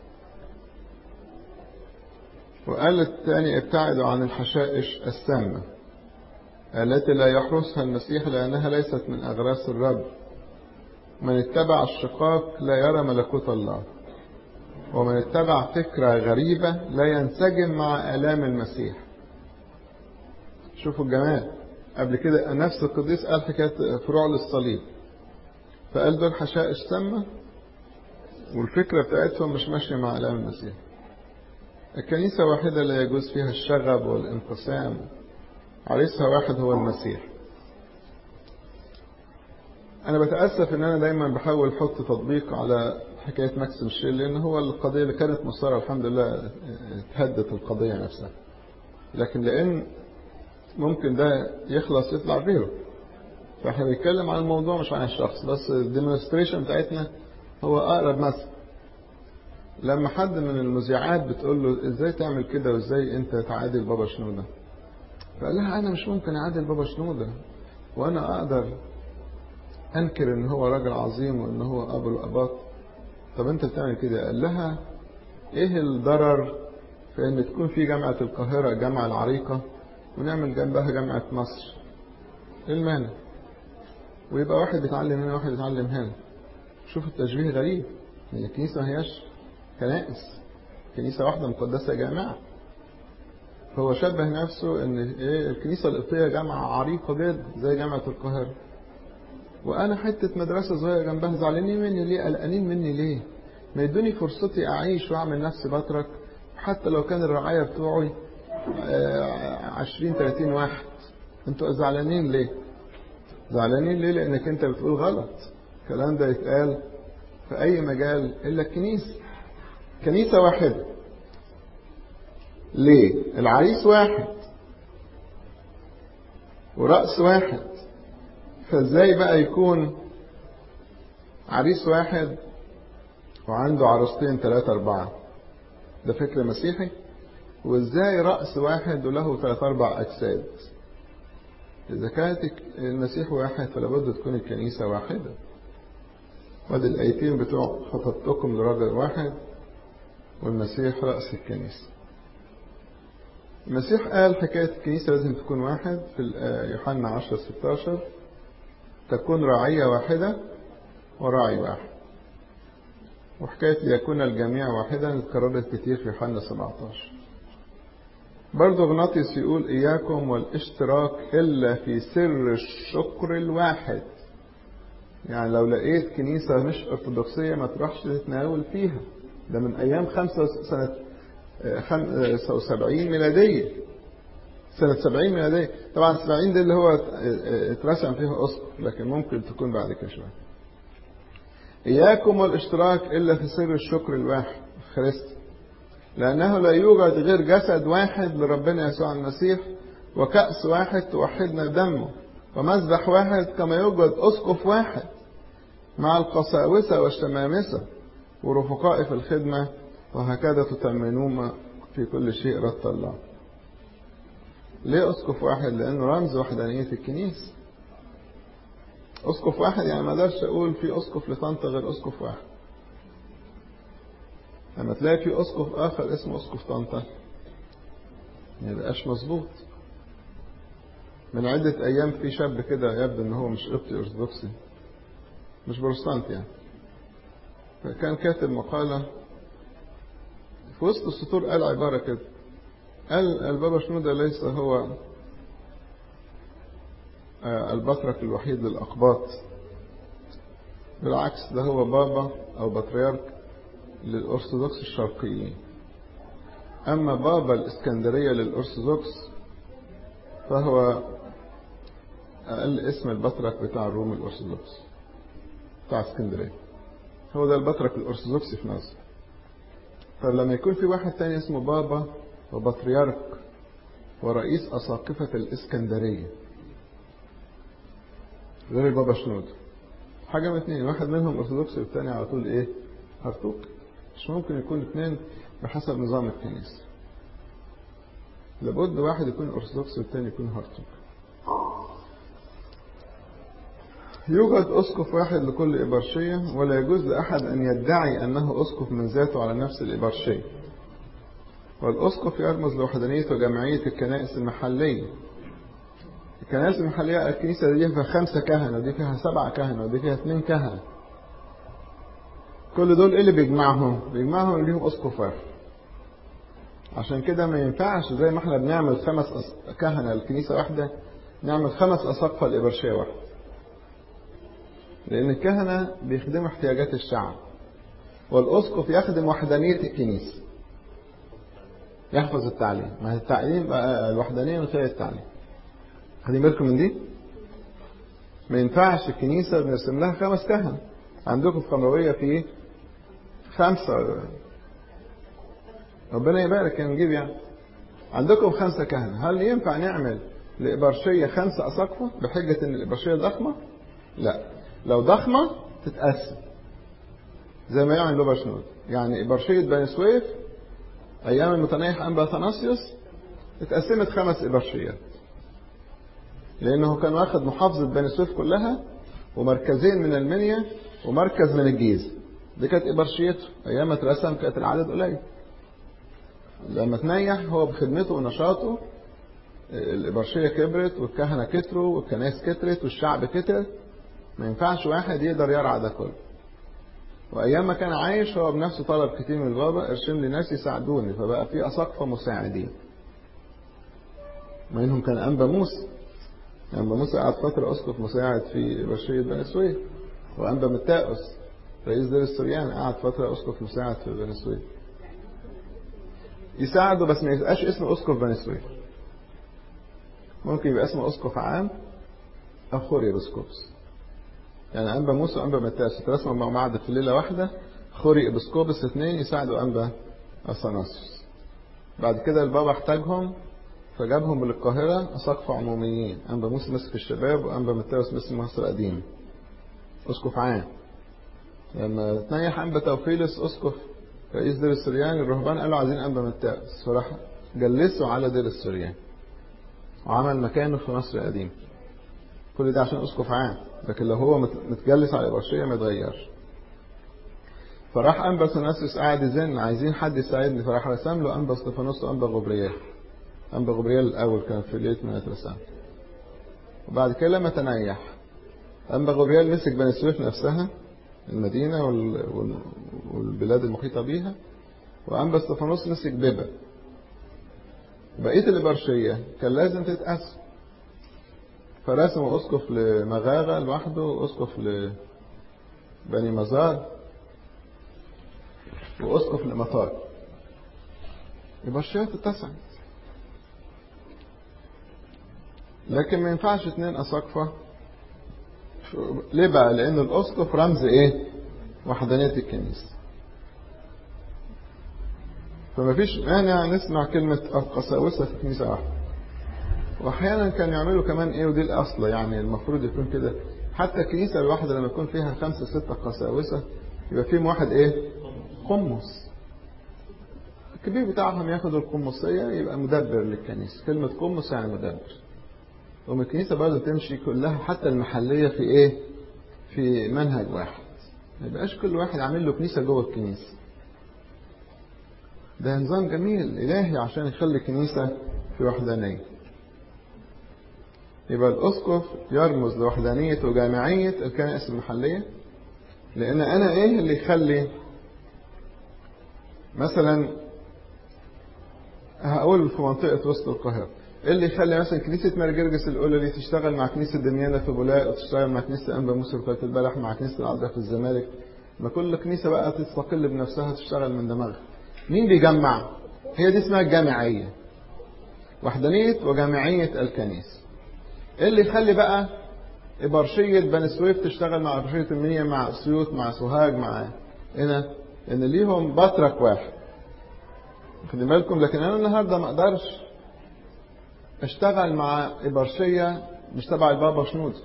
وقال الثاني ابتعدوا عن الحشائش السامة التي لا يحرسها المسيح لأنها ليست من أغراس الرب من اتبع الشقاق لا يرى ملكوت الله ومن اتبع فكرة غريبة لا ينسجم مع آلام المسيح شوفوا الجمال قبل كده نفس القديس قال حكاية فروع للصليب فقال دول حشائش سامة والفكرة بتاعتهم مش ماشية مع آلام المسيح الكنيسة واحدة لا يجوز فيها الشغب والانقسام عريسها واحد هو المسيح أنا بتأسف إن أنا دايما بحاول أحط تطبيق على حكاية ماكسيم شيل لأن هو القضية اللي كانت مثارة الحمد لله اتهدت القضية نفسها لكن لأن ممكن ده يخلص يطلع غيره فاحنا بنتكلم عن الموضوع مش عن الشخص بس الديمونستريشن بتاعتنا هو أقرب مثل لما حد من المذيعات بتقول له ازاي تعمل كده وازاي انت تعادل بابا شنودة فقال لها انا مش ممكن اعادل بابا شنودة وانا اقدر انكر ان هو راجل عظيم وان هو ابو الاباط طب انت بتعمل كده قال لها ايه الضرر في ان تكون في جامعة القاهرة الجامعة العريقة ونعمل جنبها جامعة مصر ايه المانع ويبقى واحد بيتعلم هنا واحد بيتعلم هنا شوف التشبيه غريب هي الكنيسة ما هياش كنائس كنيسة واحدة مقدسة جامعة فهو شبه نفسه ان ايه الكنيسة القبطية جامعة عريقة جدا زي جامعة القاهرة وانا حتة مدرسة صغيرة جنبها زعلانين مني ليه قلقانين مني ليه ما يدوني فرصتي اعيش واعمل نفسي بترك حتى لو كان الرعاية بتوعي عشرين تلاتين واحد انتوا زعلانين ليه زعلانين ليه لانك انت بتقول غلط الكلام ده يتقال في اي مجال الا الكنيسة كنيسة واحدة ليه العريس واحد ورأس واحد فازاي بقى يكون عريس واحد وعنده عروستين ثلاثة أربعة ده فكر مسيحي وازاي رأس واحد وله ثلاثة أربع أجساد إذا كانت المسيح واحد فلابد تكون الكنيسة واحدة وادي الآيتين بتوع خطبتكم لرجل واحد والمسيح رأس الكنيسة المسيح قال حكاية الكنيسة لازم تكون واحد في يوحنا 10 16 تكون رعية واحدة وراعي واحد وحكاية ليكون الجميع واحدا اتكررت كتير في يوحنا 17 برضه غناطيس يقول إياكم والاشتراك إلا في سر الشكر الواحد يعني لو لقيت كنيسة مش أرثوذكسية ما تروحش تتناول فيها ده من أيام خمسة سنة خمسة وسبعين ميلادية سنة سبعين ميلادية طبعا سبعين دي اللي هو اترسم فيها أسقف لكن ممكن تكون بعد كده شوية إياكم والاشتراك إلا في سر الشكر الواحد في خريستوس لأنه لا يوجد غير جسد واحد لربنا يسوع المسيح وكأس واحد توحدنا دمه ومذبح واحد كما يوجد أسقف واحد مع القساوسة والشمامسة ورفقاء في الخدمة وهكذا تتمنون في كل شيء رد الله ليه أسقف واحد لأنه رمز وحدانية الكنيسة أسقف واحد يعني ما اقدرش أقول في أسقف لطنطا غير أسقف واحد لما تلاقي في أسقف آخر اسمه أسقف طنطا ما يبقاش مظبوط من عدة أيام في شاب كده يبدو إن هو مش قبطي أرثوذكسي مش بروتستانت يعني فكان كاتب مقالة في وسط السطور قال عبارة كده قال البابا شنودة ليس هو البطرك الوحيد للأقباط بالعكس ده هو بابا أو بطريرك للأرثوذكس الشرقيين أما بابا الإسكندرية للأرثوذكس فهو أقل اسم البطرك بتاع الروم الأرثوذكس بتاع اسكندرية هو ده البطرك الأرثوذكسي في مصر فلما يكون في واحد تاني اسمه بابا وبطريرك ورئيس أساقفة الإسكندرية غير البابا شنود حاجة من اتنين واحد منهم أرثوذكسي والتاني على طول إيه هرطوك مش ممكن يكون اتنين بحسب نظام الكنيسة لابد واحد يكون أرثوذكسي والتاني يكون هرطوك يوجد أسقف واحد لكل إبرشية ولا يجوز لأحد أن يدعي أنه أسقف من ذاته على نفس الإبرشية والأسقف يرمز لوحدانية وجمعية الكنائس المحلية الكنائس المحلية الكنيسة دي فيها خمسة كهنة ودي فيها سبعة كهنة ودي فيها اثنين كهنة كل دول ايه اللي بيجمعهم بيجمعهم ليهم اسقف واحد عشان كده ما ينفعش زي ما احنا بنعمل خمس كهنة لكنيسة واحدة نعمل خمس أساقفة لإبرشية واحدة لأن الكهنة بيخدموا احتياجات الشعب والأسقف يخدم وحدانية الكنيسة يحفظ التعليم ما التعليم بقى الوحدانية من خلال التعليم خدين بالكم من دي ما ينفعش الكنيسة بنرسم لها خمس كهنة عندكم في قمروية في خمسة ربنا يبارك نجيب يعني عندكم خمسة كهنة هل ينفع نعمل لإبرشية خمسة أساقفة بحجة إن الإبرشية ضخمة؟ لا لو ضخمة تتقسم زي ما يعمل لوبا شنود يعني إبرشية بني سويف أيام المتنيح أنبا ثناسيوس اتقسمت خمس إبرشيات لأنه كان واخد محافظة بني سويف كلها ومركزين من المنيا ومركز من الجيزة دي كانت إبرشيته أيام ما اترسم كانت العدد قليل لما تنيح هو بخدمته ونشاطه الإبرشية كبرت والكهنة كتروا والكنائس كترت والشعب كتر ما ينفعش واحد يقدر يرعى ده كله وأيام ما كان عايش هو بنفسه طلب كتير من البابا ارشم لي ناس يساعدوني فبقى في أساقفة مساعدين منهم كان أنبا موسى أنبا موسى قعد فترة أسقف مساعد في برشية بني سويف وأنبا متاؤس رئيس دير السريان قعد فترة أسقف مساعد في بني سويف يساعده بس ما يبقاش اسمه أسقف بني سويف ممكن يبقى اسمه أسقف عام أو خوري بسكوبس يعني أنبا موسى وأنبا متاؤس اترسموا مع بعض في ليلة واحدة خوري بسكوبس اثنين يساعدوا أنبا أثناسيوس بعد كده البابا احتاجهم فجابهم للقاهرة أساقفة عموميين أنبا موسى مسك الشباب وأنبا متاوس مسك مصر قديم أسقف عام لما تنيح أنبا توفيلس أسقف رئيس دير السريان الرهبان قالوا عايزين أنبا متاوس فراح جلسوا على دير السريان وعمل مكانه في مصر قديم كل ده عشان أسقف عام لكن لو هو متجلس على الإبرشية ما يتغيرش فراح أنبا ثناسيوس قاعد يزن عايزين حد يساعدني فراح رسم له أنبا استفانوس وأنبا غبريال أنبا غبريال الأول كان في ليلة ما يترسم وبعد كده لما تنيح أنبا غبريال مسك بني سويف نفسها المدينة والبلاد المحيطة بيها وأنبا استفانوس مسك بيبا بقية الإبرشية كان لازم تتقسم فرسموا أسقف لمغاغة لوحده وأسقف لبني مزار وأسقف لمطار إبرشيات اتسعت لكن ما ينفعش اتنين أساقفة ليه بقى لأن الأسقف رمز إيه وحدانية الكنيسة فما فيش مانع نسمع كلمة القساوسة في كنيسة واحدة وأحيانا كان يعملوا كمان إيه ودي الأصل يعني المفروض يكون كده حتى الكنيسة الواحدة لما يكون فيها خمسة ستة قساوسة يبقى فيهم واحد إيه قمص الكبير بتاعهم ياخد القمصية يبقى مدبر للكنيسة كلمة قمص يعني مدبر ومن الكنيسة برضه تمشي كلها حتى المحلية في إيه في منهج واحد ما يبقاش كل واحد عامل له كنيسة جوه الكنيسة ده نظام جميل إلهي عشان يخلي الكنيسة في وحدانية يبقى الأسقف يرمز لوحدانية وجامعية الكنائس المحلية لأن أنا إيه اللي يخلي مثلا هقول في منطقة وسط القاهرة إيه اللي يخلي مثلا كنيسة ماري جرجس الأولى دي تشتغل مع كنيسة دميانة في بولاق وتشتغل مع كنيسة أنبا موسى في البلح مع كنيسة العذراء في الزمالك ما كل كنيسة بقى تستقل بنفسها تشتغل من دماغها مين بيجمع هي دي اسمها الجامعية وحدانية وجامعية الكنيسة ايه اللي يخلي بقى إبرشية بني سويف تشتغل مع إبرشية المنيا مع أسيوط مع سوهاج مع هنا إن ليهم بطرك واحد خدي بالكم لكن أنا النهاردة ما أقدرش أشتغل مع إبرشية مش تبع البابا شنود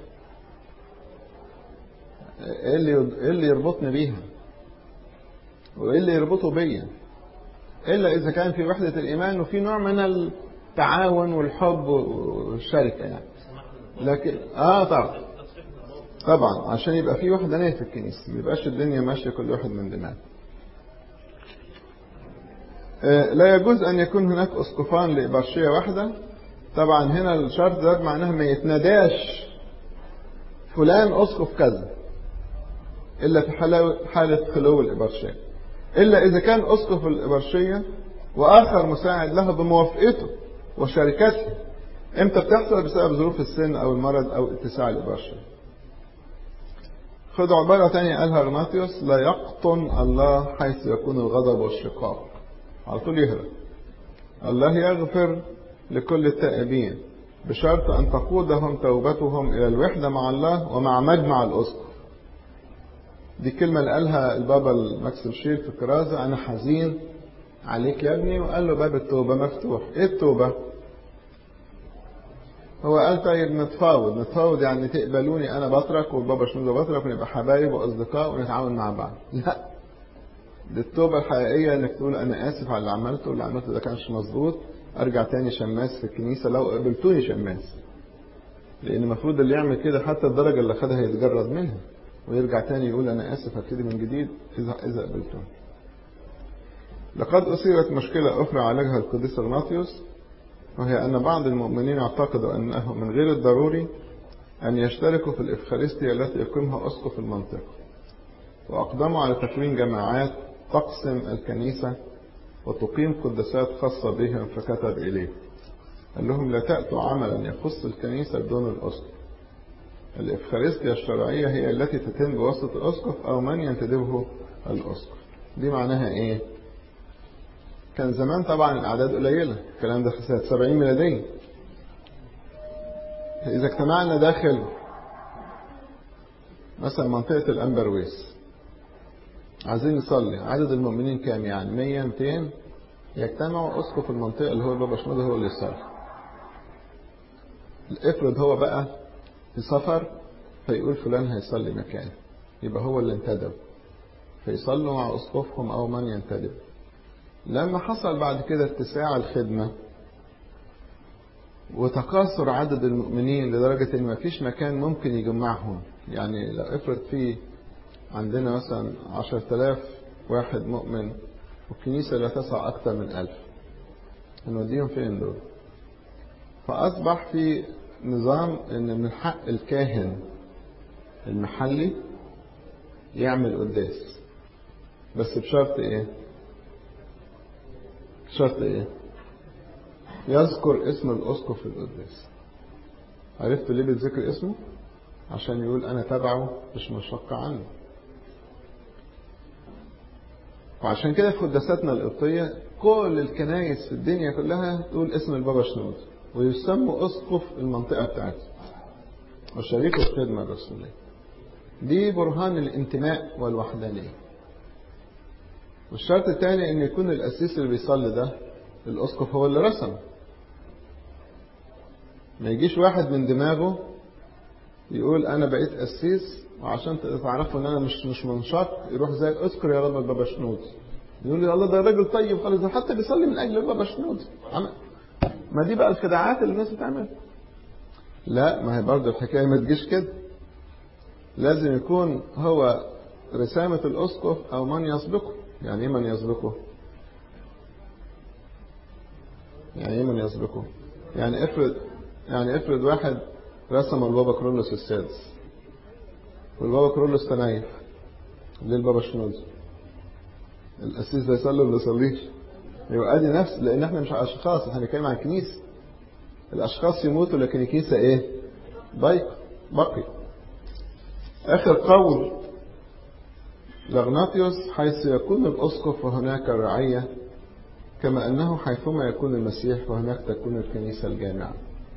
إيه اللي إيه اللي يربطني بيها وإيه اللي يربطه بيا إلا إذا كان في وحدة الإيمان وفي نوع من التعاون والحب والشركة يعني لكن آه طبعا طبعا عشان يبقى في وحدانية في الكنيسة ما يبقاش الدنيا ماشية كل واحد من دماغه آه لا يجوز أن يكون هناك أسقفان لإبرشية واحدة طبعا هنا الشرط ده معناه ما يتناداش فلان أسقف كذا إلا في حالة خلو الإبرشية إلا إذا كان أسقف الإبرشية وآخر مساعد له بموافقته وشركته إمتى بتحصل بسبب ظروف السن أو المرض أو اتساع الإبرشية خدوا عبارة تانية قالها غناطيوس لا يقطن الله حيث يكون الغضب والشقاق على طول يهرب الله يغفر لكل التائبين بشرط أن تقودهم توبتهم إلى الوحدة مع الله ومع مجمع الأسقف دي الكلمة اللي قالها البابا الماكسيم شير في الكرازة أنا حزين عليك يا ابني وقال له باب التوبة مفتوح إيه التوبة؟ هو قال طيب نتفاوض نتفاوض يعني تقبلوني أنا بطرك والبابا شنودة بطرك ونبقى حبايب وأصدقاء ونتعاون مع بعض لا دي التوبة الحقيقية انك تقول انا اسف على اللي عملته واللي عملته ده كانش مظبوط ارجع تاني شماس في الكنيسة لو قبلتوني شماس لان المفروض اللي يعمل كده حتى الدرجة اللي خدها يتجرد منها ويرجع تاني يقول انا اسف هبتدي من جديد اذا اذا قبلتوني لقد اصيبت مشكلة اخرى عالجها القديس اغناطيوس وهي ان بعض المؤمنين يعتقدوا انه من غير الضروري ان يشتركوا في الافخارستيا التي يقيمها اسقف المنطقة واقدموا على تكوين جماعات تقسم الكنيسة وتقيم قداسات خاصة بهم فكتب إليه قال لهم لا تأتوا عملا يخص الكنيسة بدون الأسقف الإفخارستيا الشرعية هي التي تتم بواسطة الأسقف أو من ينتدبه الأسقف دي معناها إيه؟ كان زمان طبعا الأعداد قليلة الكلام ده في سنة 70 ميلادية إذا اجتمعنا داخل مثلا منطقة الأمبرويس عايزين نصلي عدد المؤمنين كام يعني 100 200 يجتمعوا اسقف المنطقه اللي هو البابا شنودة هو اللي يصلي افرض هو بقى في سفر فيقول فلان هيصلي مكانه يبقى هو اللي انتدب فيصلوا مع اسقفهم او من ينتدب لما حصل بعد كده اتساع الخدمه وتكاثر عدد المؤمنين لدرجه ان ما فيش مكان ممكن يجمعهم يعني لو افرض في عندنا مثلا عشر تلاف واحد مؤمن والكنيسة لا تسع أكثر من ألف هنوديهم فين دول فأصبح في نظام إن من حق الكاهن المحلي يعمل قداس بس بشرط إيه؟ بشرط إيه؟ يذكر اسم الأسقف في القداس عرفتوا ليه بيتذكر اسمه؟ عشان يقول أنا تبعه مش مشقة عنه وعشان كده في قداساتنا القبطية كل الكنايس في الدنيا كلها تقول اسم البابا شنود ويسموا اسقف المنطقة بتاعته وشريك الخدمة الرسولية دي برهان الانتماء والوحدانية والشرط الثاني ان يكون القسيس اللي بيصلي ده الاسقف هو اللي رسم ما يجيش واحد من دماغه يقول انا بقيت قسيس وعشان تعرفوا ان انا مش مش منشق يروح زي اذكر يا رب البابا شنود يقول لي الله ده راجل طيب خالص ده حتى بيصلي من اجل البابا شنود ما دي بقى الخداعات اللي الناس بتعملها لا ما هي برضه الحكايه ما تجيش كده لازم يكون هو رسامة الأسقف أو من يسبقه يعني إيه من يسبقه يعني إيه من يسبقه يعني افرض يعني افرض واحد رسم البابا كرولوس السادس والبابا كرولوس تنايف ليه البابا شنوز القسيس ده يصلي ولا يصليش يبقى ادي نفس لان احنا مش اشخاص احنا بنتكلم عن كنيسه الاشخاص يموتوا لكن الكنيسه ايه ضيقه بقي اخر قول لغناطيوس حيث يكون الاسقف وهناك الرعيه كما انه حيثما يكون المسيح وهناك تكون الكنيسه الجامعه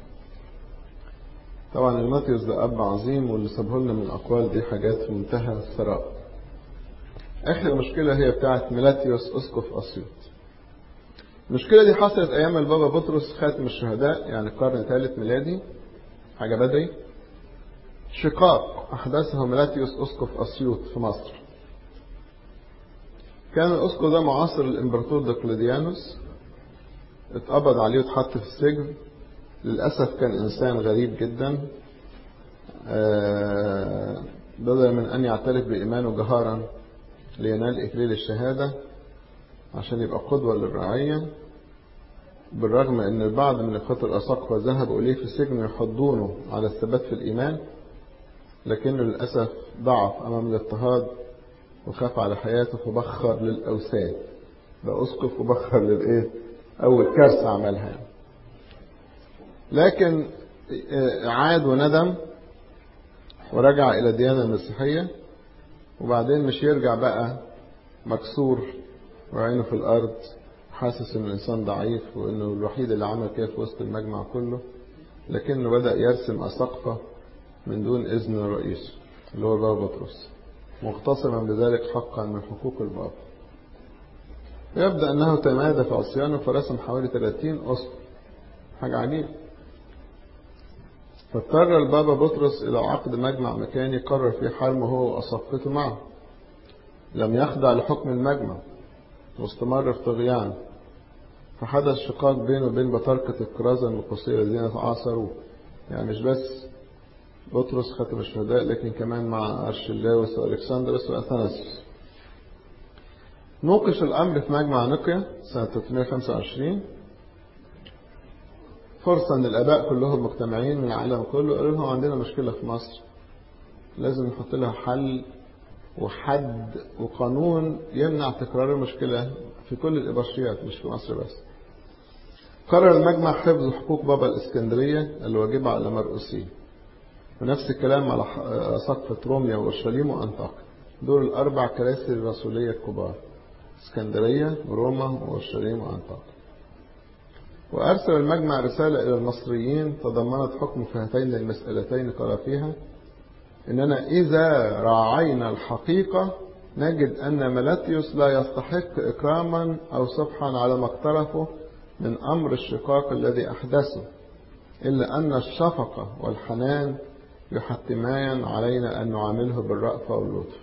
طبعا اغناطيوس ده اب عظيم واللي سابه لنا من الاقوال دي حاجات في منتهى الثراء اخر مشكله هي بتاعه ميلاتيوس اسقف اسيوط المشكله دي حصلت ايام البابا بطرس خاتم الشهداء يعني القرن الثالث ميلادي حاجه بدري شقاق احدثه ميلاتيوس اسقف اسيوط في مصر كان الاسقف ده معاصر الامبراطور دقلديانوس اتقبض عليه واتحط في السجن للأسف كان إنسان غريب جدا بدلا من أن يعترف بإيمانه جهارا لينال إكليل الشهادة عشان يبقى قدوة للرعية بالرغم أن البعض من إخوة الأساقفة ذهبوا إليه في السجن يحضونه على الثبات في الإيمان لكنه للأسف ضعف أمام الاضطهاد وخاف على حياته فبخر للأوثان بقى أسقف وبخر للإيه؟ أول كارثة عملها يعني. لكن عاد وندم ورجع إلى الديانة المسيحية وبعدين مش يرجع بقى مكسور وعينه في الأرض حاسس إن الإنسان ضعيف وإنه الوحيد اللي عمل كده في وسط المجمع كله لكنه بدأ يرسم أساقفة من دون إذن الرئيس اللي هو البابا بطرس مختصما بذلك حقا من حقوق البابا يبدأ أنه تمادى في عصيانه فرسم حوالي 30 أسقف حاجة عجيبة فاضطر البابا بطرس إلى عقد مجمع مكاني قرر فيه حرمه هو وأصفته معه لم يخضع لحكم المجمع واستمر في طغيان فحدث شقاق بينه وبين بطاركة الكرازة المقصية الذين تعاصروه يعني مش بس بطرس خاتم الشهداء لكن كمان مع أرشلاوس وألكسندروس وأثناسيوس نوقش الأمر في مجمع نقيا سنة 325 فرصة ان الاباء كلهم مجتمعين من العالم كله قالوا لهم عندنا مشكلة في مصر لازم نحط لها حل وحد وقانون يمنع تكرار المشكلة في كل الإبرشيات مش في مصر بس قرر المجمع حفظ حقوق بابا الإسكندرية الواجبة على مرؤوسيه ونفس الكلام على سقفة روميا وأورشليم وأنطاكيا دول الأربع كراسي الرسولية الكبار اسكندرية وروما وأورشليم وأنطاكيا وأرسل المجمع رسالة إلى المصريين تضمنت حكم في هاتين المسألتين قال فيها إننا إذا راعينا الحقيقة نجد أن ملاتيوس لا يستحق إكراما أو صفحا على ما اقترفه من أمر الشقاق الذي أحدثه إلا أن الشفقة والحنان يحتمان علينا أن نعامله بالرأفة واللطف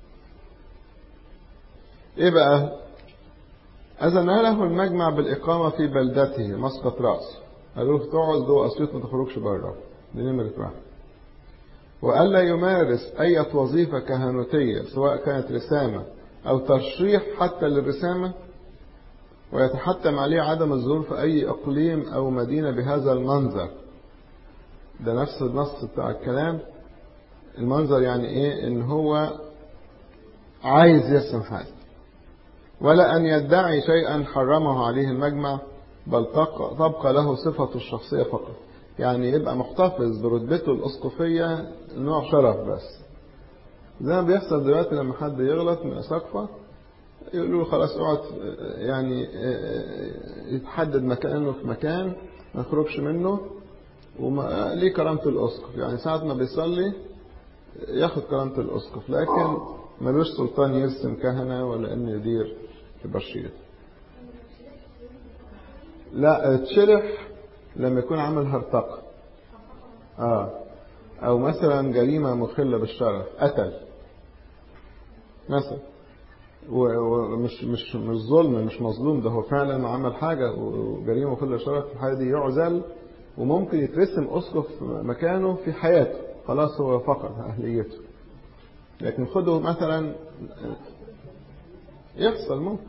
إيه بقى أذن له المجمع بالإقامة في بلدته مسقط رأس قالوا له تقعد جوه أسيوط ما تخرجش بره دي نمرة واحد وألا يمارس أي وظيفة كهنوتية سواء كانت رسامة أو ترشيح حتى للرسامة ويتحتم عليه عدم الظهور في أي إقليم أو مدينة بهذا المنظر ده نفس النص بتاع الكلام المنظر يعني إيه إن هو عايز يرسم حاجة ولا أن يدعي شيئا حرمه عليه المجمع بل تبقى له صفته الشخصية فقط يعني يبقى محتفظ برتبته الأسقفية نوع شرف بس زي ما بيحصل دلوقتي لما حد يغلط من أساقفة يقولوا له خلاص اقعد يعني يتحدد مكانه في مكان ما يخرجش منه وليه كرامة الأسقف يعني ساعة ما بيصلي ياخد كرامة الأسقف لكن ملوش سلطان يرسم كهنة ولا إنه يدير البشير لا تشرح لما يكون عمل هرطقة آه أو مثلا جريمة مخلة بالشرف قتل مثلا ومش مش مش ظلم مش مظلوم ده هو فعلا عمل حاجة وجريمة مخلة بالشرف في الحالة دي يعزل وممكن يترسم أسقف مكانه في حياته خلاص هو فقد أهليته لكن خده مثلا يحصل ممكن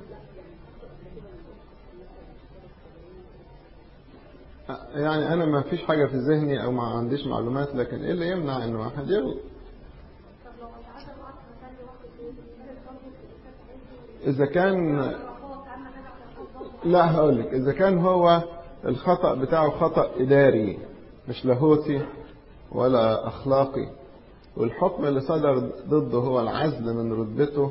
يعني أنا ما فيش حاجة في ذهني أو ما عنديش معلومات لكن إيه اللي يمنع إنه واحد يغلط إذا كان لا هقول لك إذا كان هو الخطأ بتاعه خطأ إداري مش لاهوتي ولا أخلاقي والحكم اللي صدر ضده هو العزل من رتبته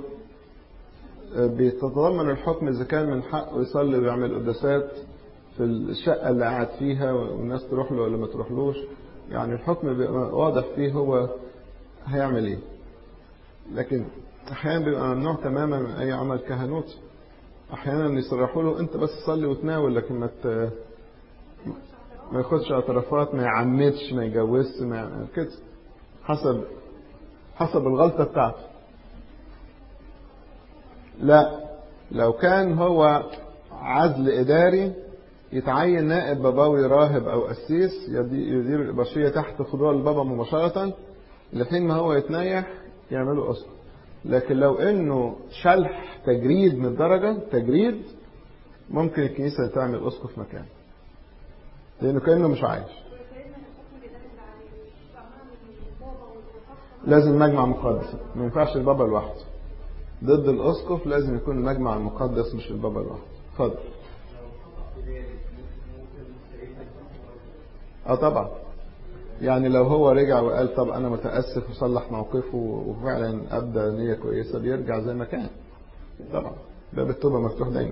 بيتضمن الحكم إذا كان من حقه يصلي ويعمل قداسات في الشقة اللي قاعد فيها والناس تروح له ولا ما تروحلوش يعني الحكم بيبقى واضح فيه هو هيعمل ايه لكن احيانا بيبقى ممنوع تماما من اي عمل كهنوتي احيانا يصرحوا له انت بس صلي وتناول لكن ما ت... ما ياخدش اعترافات ما يعمدش ما يجوزش ما كده حسب حسب الغلطة بتاعته لا لو كان هو عزل إداري يتعين نائب باباوي راهب أو قسيس يدير الإباشية تحت خضوع البابا مباشرة لحين ما هو يتنيح يعملوا أسقف لكن لو إنه شلح تجريد من الدرجة تجريد ممكن الكنيسة تعمل أسقف مكانه لأنه كأنه مش عايش لازم مجمع مقدس ما ينفعش البابا لوحده ضد الأسقف لازم يكون المجمع المقدس مش البابا لوحده اتفضل اه طبعا يعني لو هو رجع وقال طب انا متاسف وصلح موقفه وفعلا ابدى نيه كويسه بيرجع زي ما كان طبعا باب التوبه مفتوح دايما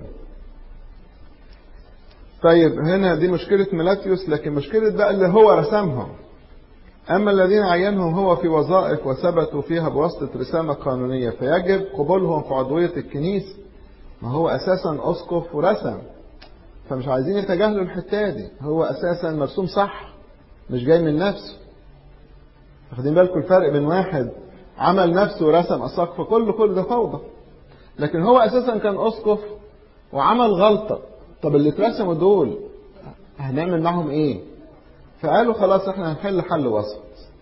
طيب هنا دي مشكله ميلاتيوس لكن مشكله بقى اللي هو رسمهم اما الذين عينهم هو في وظائف وثبتوا فيها بواسطه رسامه قانونيه فيجب قبولهم في عضويه الكنيسه ما هو اساسا اسقف ورسم فمش عايزين يتجاهلوا الحته دي هو اساسا مرسوم صح مش جاي من نفسه واخدين بالكم الفرق بين واحد عمل نفسه ورسم اسقف كل كل ده فوضى لكن هو اساسا كان اسقف وعمل غلطه طب اللي اترسموا دول هنعمل معهم ايه فقالوا خلاص احنا هنحل حل وسط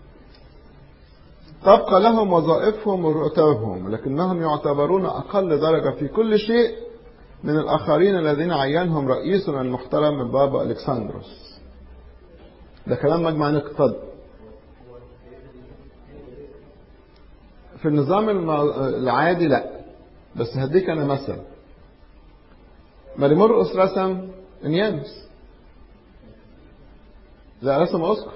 تبقى لهم وظائفهم ورتبهم لكنهم يعتبرون اقل درجه في كل شيء من الآخرين الذين عينهم رئيسنا المحترم البابا ألكسندروس ده كلام مجمع الاقتصاد في النظام العادي لا بس هديك أنا مثل مريمورقس رسم انيانوس لا رسم أسقف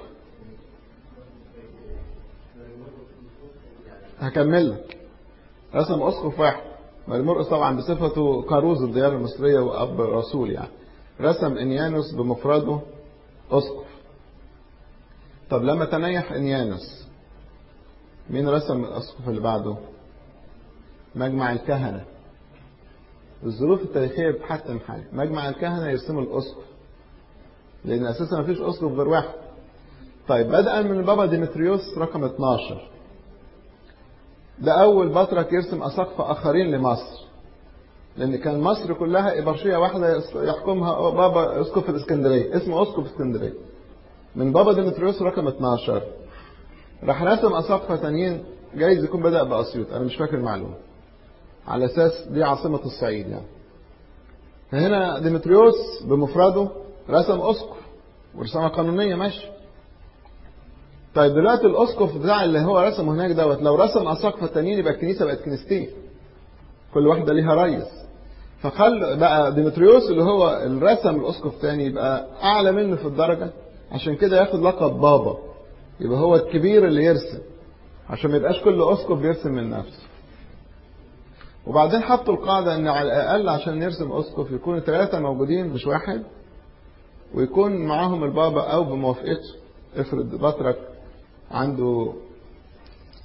هكمل لك رسم أسقف واحد مرمرقس طبعا بصفته كاروز الديار المصرية وأب رسول يعني رسم إنيانوس بمفرده أسقف طب لما تنيح إنيانوس مين رسم الأسقف اللي بعده مجمع الكهنة الظروف التاريخية بتحتم حاجة مجمع الكهنة يرسموا الأسقف لأن أساسا مفيش أسقف غير واحد طيب بدءا من البابا ديمتريوس رقم 12 ده أول بطرك يرسم أساقفة آخرين لمصر لأن كان مصر كلها إبرشية واحدة يحكمها بابا أسقف الإسكندرية اسمه أسقف اسكندرية من بابا ديمتريوس رقم 12 راح رسم أساقفة تانيين جايز يكون بدأ بأسيوط أنا مش فاكر المعلومة على أساس دي عاصمة الصعيد يعني فهنا ديمتريوس بمفرده رسم أسقف ورسامة قانونية ماشي طيب دلوقتي الاسقف بتاع اللي هو رسمه هناك دوت لو رسم اساقفه تانيين يبقى الكنيسه بقت كنيستين كل واحده ليها ريس فخل بقى ديمتريوس اللي هو اللي رسم الاسقف تاني يبقى اعلى منه في الدرجه عشان كده ياخد لقب بابا يبقى هو الكبير اللي يرسم عشان ما يبقاش كل اسقف بيرسم من نفسه وبعدين حطوا القاعده ان على الاقل عشان يرسم اسقف يكون ثلاثه موجودين مش واحد ويكون معاهم البابا او بموافقته افرض بطرك عنده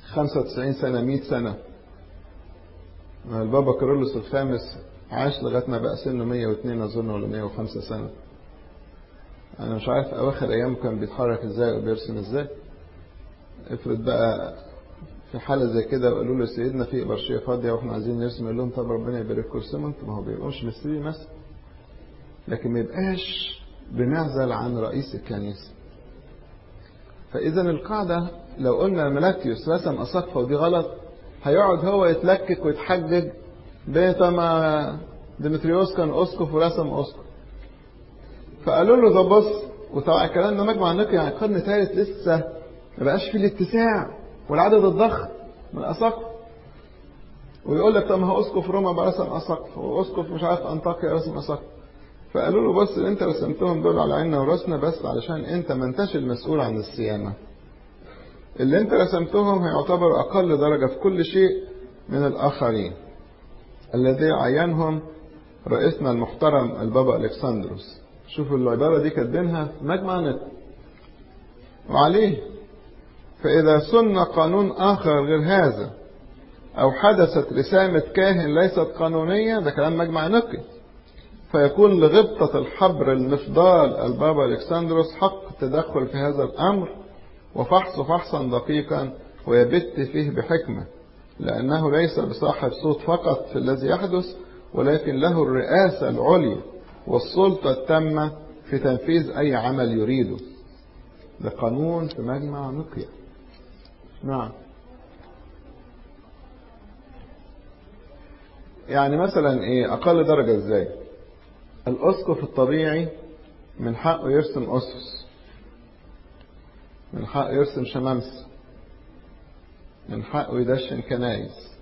95 سنة 100 سنة البابا كيرلس الخامس عاش لغاية ما بقى سنه 102 أظن ولا 105 سنة أنا مش عارف أواخر أيامه كان بيتحرك إزاي وبيرسم إزاي افرض بقى في حالة زي كده وقالوا له سيدنا في إبرشية فاضية وإحنا عايزين نرسم يقول لهم طب ربنا يبارك ارسموا أنتوا ما هو بيبقوش مصري مثلا لكن ما يبقاش بنعزل عن رئيس الكنيسة فإذا القاعدة لو قلنا ملاكيوس رسم أساقفة ودي غلط هيقعد هو يتلكك ويتحجج بيتما ديمتريوس كان أسقف ورسم أسقف فقالوا له ده بص وطبعا الكلام ده مجمع نقي يعني القرن الثالث لسه ما بقاش فيه الاتساع والعدد الضخم من الأساقفة ويقول لك طب ما هو أسقف روما بقى رسم أساقفة وأسقف مش عارف أنطاكيا رسم أساقفة فقالوا له بص اللي انت رسمتهم دول على عيننا وراسنا بس علشان انت ما انتش المسؤول عن الصيانة اللي انت رسمتهم هيعتبر اقل درجة في كل شيء من الاخرين الذي عينهم رئيسنا المحترم البابا الكسندروس شوفوا العبارة دي كاتبينها في مجمع نت وعليه فإذا سن قانون آخر غير هذا أو حدثت رسامة كاهن ليست قانونية ده كلام مجمع نقي فيكون لغبطة الحبر المفضال البابا الكسندروس حق التدخل في هذا الأمر وفحص فحصا دقيقا ويبت فيه بحكمة لأنه ليس بصاحب صوت فقط في الذي يحدث ولكن له الرئاسة العليا والسلطة التامة في تنفيذ أي عمل يريده ده قانون في مجمع نقيا نعم يعني مثلا ايه اقل درجة ازاي الاسقف الطبيعي من حقه يرسم اسس من حقه يرسم شمامس من حقه يدشن كنايس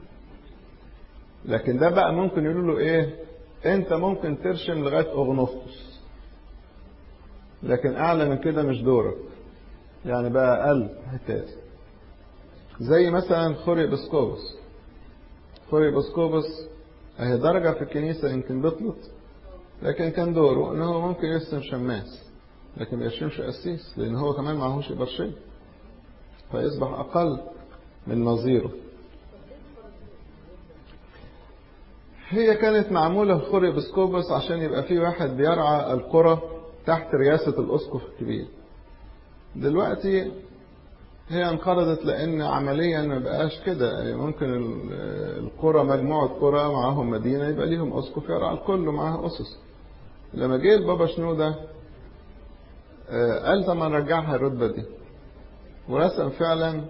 لكن ده بقى ممكن يقولوا له ايه انت ممكن ترشم لغايه اغنوفطس لكن اعلى من كده مش دورك يعني بقى اقل حتات زي مثلا خوري بسكوبس خوري بسكوبس اهي درجه في الكنيسه يمكن بطلت لكن كان دوره ان هو ممكن يرسم شماس لكن ما يرسمش قسيس لان هو كمان معهوش ابرشيه فيصبح اقل من نظيره هي كانت معمولة في خوري بسكوبس عشان يبقى في واحد بيرعى القرى تحت رئاسة الأسقف الكبير دلوقتي هي انقرضت لأن عمليا ما بقاش كده يعني ممكن القرى مجموعة قرى معاهم مدينة يبقى ليهم أسقف يرعى الكل ومعاه أسس لما جه البابا شنودة قال طب ما نرجعها الرتبة دي ورسم فعلا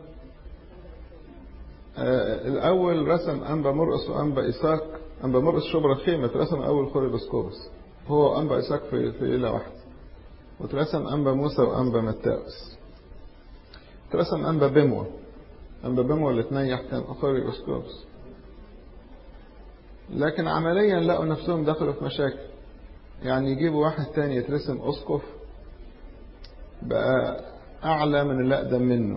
الأول رسم أنبا مرقس وأنبا إساك أنبا مرقس شبرا خيمة اترسم أول خوري بسكوبس هو أنبا إساك في, في ليلة واحدة واترسم أنبا موسى وأنبا متاوس اترسم أنبا بموة أنبا بموة اللي تنيح كان خوري بسكوبس لكن عمليا لقوا نفسهم دخلوا في مشاكل يعني يجيبوا واحد تاني يترسم أسقف بقى أعلى من اللي أقدم منه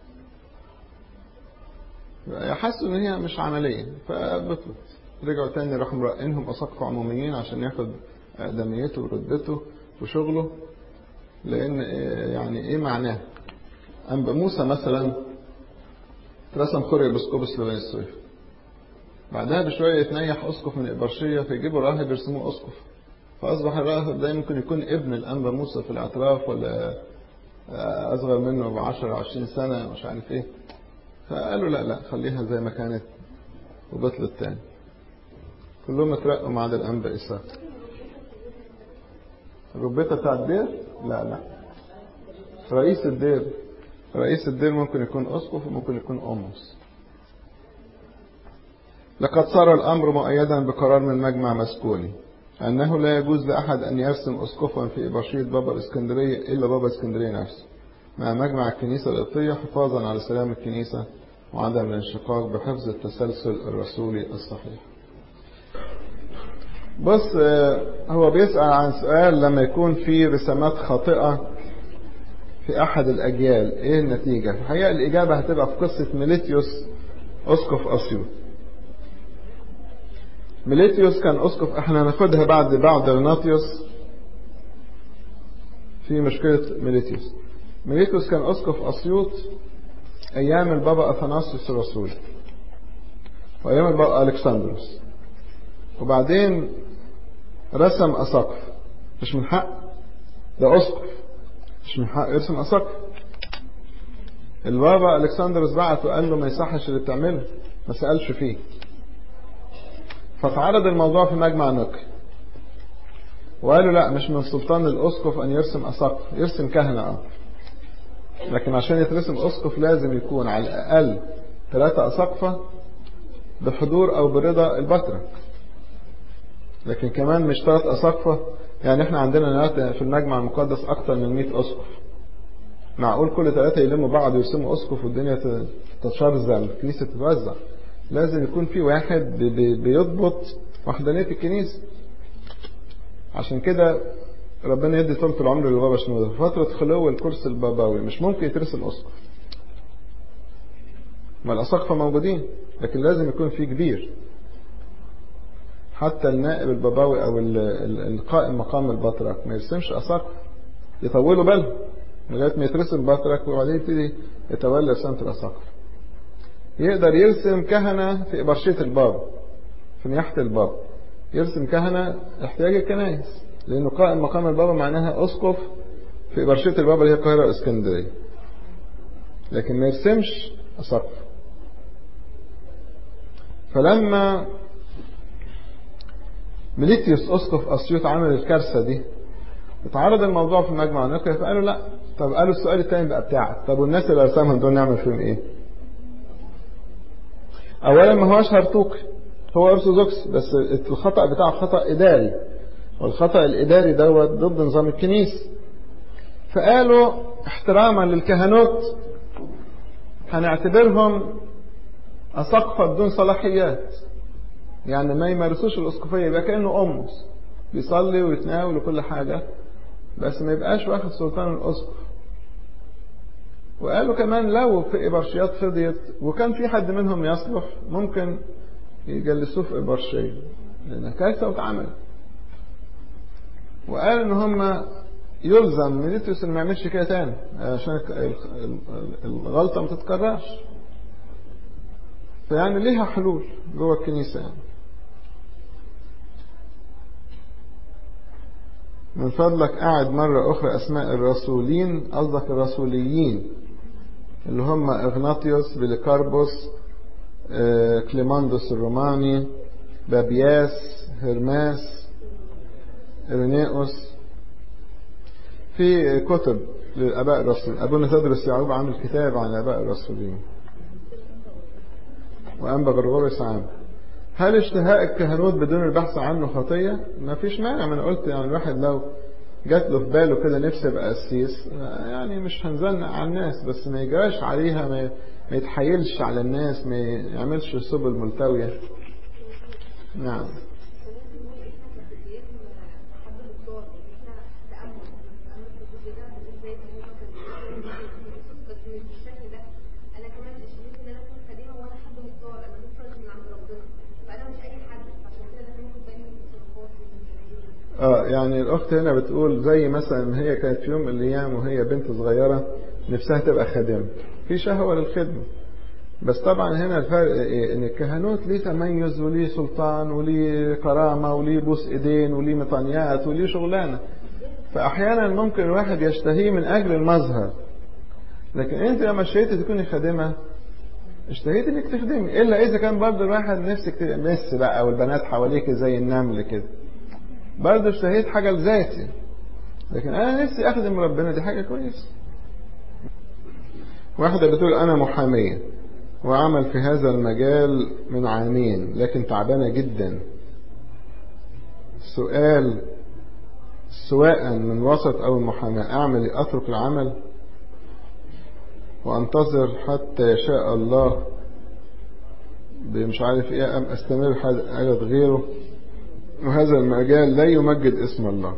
حسوا ان هي مش عمليه فبطلت رجعوا تاني راحوا مرقينهم اساقفه عموميين عشان ياخد اقدميته ورتبته وشغله لان يعني ايه معناه انبا موسى مثلا رسم قرية بسكوبس لبني الصيف بعدها بشوية يتنيح أسقف من إبرشية فيجيبوا راهب يرسموه أسقف فأصبح الراهب ده ممكن يكون ابن الأنبا موسى في الاعتراف ولا أصغر منه بعشر عشرين سنة مش عارف إيه فقالوا لا لا خليها زي ما كانت وبطلت تاني كلهم اترقوا ما عدا الأنبا إسحاق الربيطة بتاع الدير لا لا رئيس الدير رئيس الدير ممكن يكون أسقف وممكن يكون أمس لقد صار الأمر مؤيدا بقرار من مجمع مسكوني أنه لا يجوز لأحد أن يرسم أسقفا في إبرشية بابا الإسكندرية إلا بابا الإسكندرية نفسه مع مجمع الكنيسة القبطية حفاظا على سلام الكنيسة وعدم الانشقاق بحفظ التسلسل الرسولي الصحيح بص هو بيسأل عن سؤال لما يكون في رسامات خاطئة في أحد الأجيال إيه النتيجة؟ الحقيقة الإجابة هتبقى في قصة ميليتيوس أسقف أسيوط ميليتيوس كان أسقف احنا هناخدها بعد بعد ريناتيوس في مشكلة ميليتيوس ميليتيوس كان أسقف أسيوط أيام البابا أثناسيوس الرسول وأيام البابا ألكسندروس وبعدين رسم أساقف مش من حق ده أسقف مش من حق يرسم أساقف البابا ألكسندروس بعت وقال له ما يصحش اللي بتعمله ما سألش فيه فتعرض الموضوع في مجمع نقي وقالوا لا مش من سلطان الأسقف أن يرسم أساقف يرسم كهنة أه لكن عشان يترسم أسقف لازم يكون على الأقل ثلاثة أساقفة بحضور أو برضا البطرك لكن كمان مش ثلاث أساقفة يعني احنا عندنا في المجمع المقدس أكتر من 100 أسقف معقول كل ثلاثة يلموا بعض ويرسموا أسقف والدنيا تتشرذم الكنيسة تتوزع لازم يكون في واحد بيضبط وحدانية الكنيسة عشان كده ربنا يدي طولة العمر للبابا شنودة في فترة خلو الكرسي الباباوي مش ممكن يترسم أسقف ما الأساقفة موجودين لكن لازم يكون في كبير حتى النائب الباباوي أو القائم مقام البطرك ما يرسمش أساقف يطولوا بالهم لغاية ما يترسم بطرك وبعدين يبتدي يتولى رسامة الأساقف يقدر يرسم كهنة في إبرشية الباب في نياحة الباب يرسم كهنة احتياج الكنائس لأنه قائم مقام البابا معناها أسقف في إبرشية البابا اللي هي القاهرة واسكندرية لكن ما يرسمش أسقف فلما ميليتيوس أسقف أسيوط عمل الكارثة دي اتعرض الموضوع في مجمع النقل فقالوا لا طب قالوا السؤال الثاني بقى بتاعك طب والناس اللي رسمهم دول نعمل فيهم ايه اولا ما هوش هرطوقي هو ارثوذكس بس الخطأ بتاعه خطأ اداري والخطأ الاداري دوت ضد نظام الكنيسة فقالوا احتراما للكهنوت هنعتبرهم أسقفة بدون صلاحيات يعني ما يمارسوش الأسقفية يبقى كأنه أمس بيصلي ويتناول وكل حاجة بس ما يبقاش واخد سلطان الأسقف وقالوا كمان لو في إبرشيات فضيت وكان في حد منهم يصلح ممكن يجلسوه في إبرشية لأنها كارثة واتعملت وقال إن هم يلزم ميليتيوس ما يعملش كده تاني عشان الغلطة ما تتكررش فيعني ليها حلول جوه الكنيسة يعني من فضلك قاعد مرة أخرى أسماء الرسولين قصدك الرسوليين اللي هم إغناطيوس بليكاربوس كليماندوس الروماني بابياس هرماس إرينيوس في كتب للآباء الرسول أبونا تدرس يعقوب عامل كتاب عن الآباء الرسولين وأنبا غرغوريس عام هل اشتهاء الكهنوت بدون البحث عنه خطية؟ ما فيش مانع ما أنا قلت يعني الواحد لو جات له في باله كده نفسه يبقى قسيس يعني مش هنزنق على الناس بس ما يجراش عليها ما, ما يتحايلش على الناس ما يعملش سبل ملتوية نعم اه يعني الاخت هنا بتقول زي مثلا هي كانت في يوم من الايام وهي بنت صغيره نفسها تبقى خادمه في شهوه للخدمه بس طبعا هنا الفرق ايه ان الكهنوت ليه تميز وليه سلطان وليه كرامه وليه بوس ايدين وليه مطانيات وليه شغلانه فاحيانا ممكن الواحد يشتهيه من اجل المظهر لكن انت لما اشتهيتي تكوني خادمه اشتهيت انك تخدمي الا اذا كان برضه الواحد نفسك تبقى مس بقى والبنات حواليك زي النمل كده برضه اشتهيت حاجة لذاتي لكن أنا نفسي أخدم ربنا دي حاجة كويسة واحدة بتقول أنا محامية وأعمل في هذا المجال من عامين لكن تعبانة جدا سؤال سواء من وسط أو المحاماة أعمل أترك العمل وأنتظر حتى يشاء الله مش عارف إيه أم أستمر حاجة غيره وهذا المجال لا يمجد اسم الله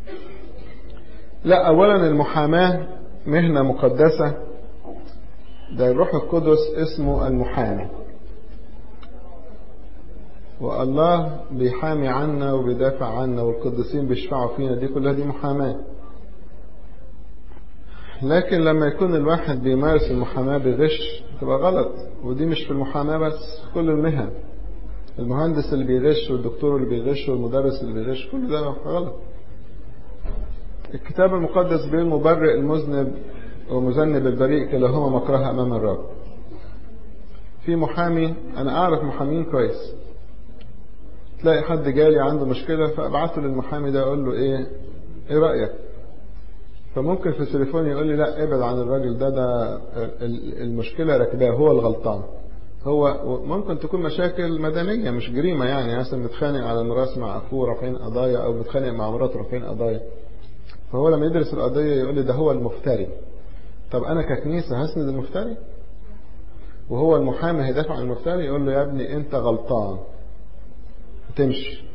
لا أولا المحاماة مهنة مقدسة ده الروح القدس اسمه المحامي والله بيحامي عنا وبيدافع عنا والقديسين بيشفعوا فينا دي كلها دي محاماة لكن لما يكون الواحد بيمارس المحاماة بغش تبقى غلط ودي مش في المحاماة بس في كل المهن المهندس اللي بيغش والدكتور اللي بيغش والمدرس اللي بيغش كل ده غلط الكتاب المقدس بيقول مبرئ المذنب ومذنب البريء كلاهما مكره امام الرب في محامي انا اعرف محامين كويس تلاقي حد جالي عنده مشكلة فابعته للمحامي ده اقول له ايه ايه رأيك فممكن في التليفون يقول لي لا ابعد عن الراجل ده ده المشكلة راكباه هو الغلطان هو ممكن تكون مشاكل مدنية مش جريمة يعني مثلا متخانق على الميراث مع أخوه رافعين قضايا أو متخانق مع مراته رافعين قضايا فهو لما يدرس القضية يقول لي ده هو المفتري طب أنا ككنيسة هسند المفتري وهو المحامي هيدافع عن المفتري يقول له يا ابني أنت غلطان تمشي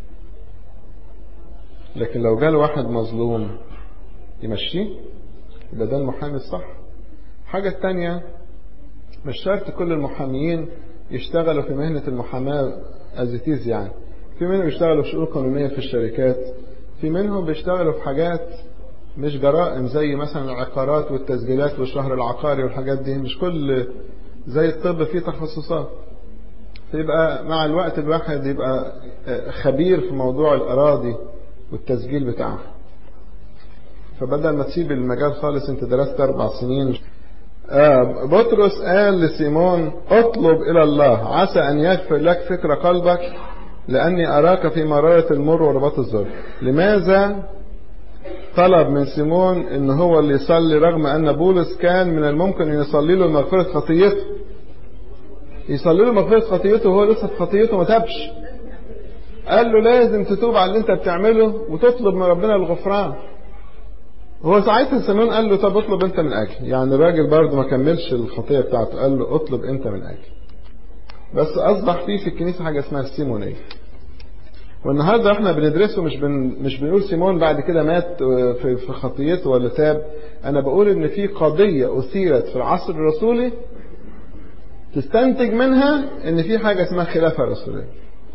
لكن لو جال واحد مظلوم يمشيه يبقى ده المحامي الصح حاجة تانية مش شرط كل المحاميين يشتغلوا في مهنة المحاماة أزيتيز يعني في منهم بيشتغلوا في شؤون قانونية في الشركات في منهم بيشتغلوا في حاجات مش جرائم زي مثلا العقارات والتسجيلات والشهر العقاري والحاجات دي مش كل زي الطب فيه تخصصات فيبقى مع الوقت الواحد يبقى خبير في موضوع الأراضي والتسجيل بتاعها فبدل ما تسيب المجال خالص انت درست أربع سنين آه بطرس قال لسيمون اطلب إلى الله عسى أن يغفر لك فكر قلبك لأني أراك في مرارة المر ورباط الظلم لماذا طلب من سيمون ان هو اللي يصلي رغم ان بولس كان من الممكن ان يصلي له مغفرة خطيته يصلي له مغفرة خطيته وهو لسه في خطيته ما تابش قال له لازم تتوب على اللي انت بتعمله وتطلب من ربنا الغفران هو ساعتها سيمون قال له طب اطلب انت من اجل يعني الراجل برضه ما كملش الخطيه بتاعته قال له اطلب انت من اجل بس اصبح فيه في الكنيسه حاجه اسمها السيمونيه والنهارده احنا بندرسه مش بن مش بنقول سيمون بعد كده مات في في خطيته ولا تاب انا بقول ان في قضيه اثيرت في العصر الرسولي تستنتج منها ان في حاجه اسمها خلافه رسوليه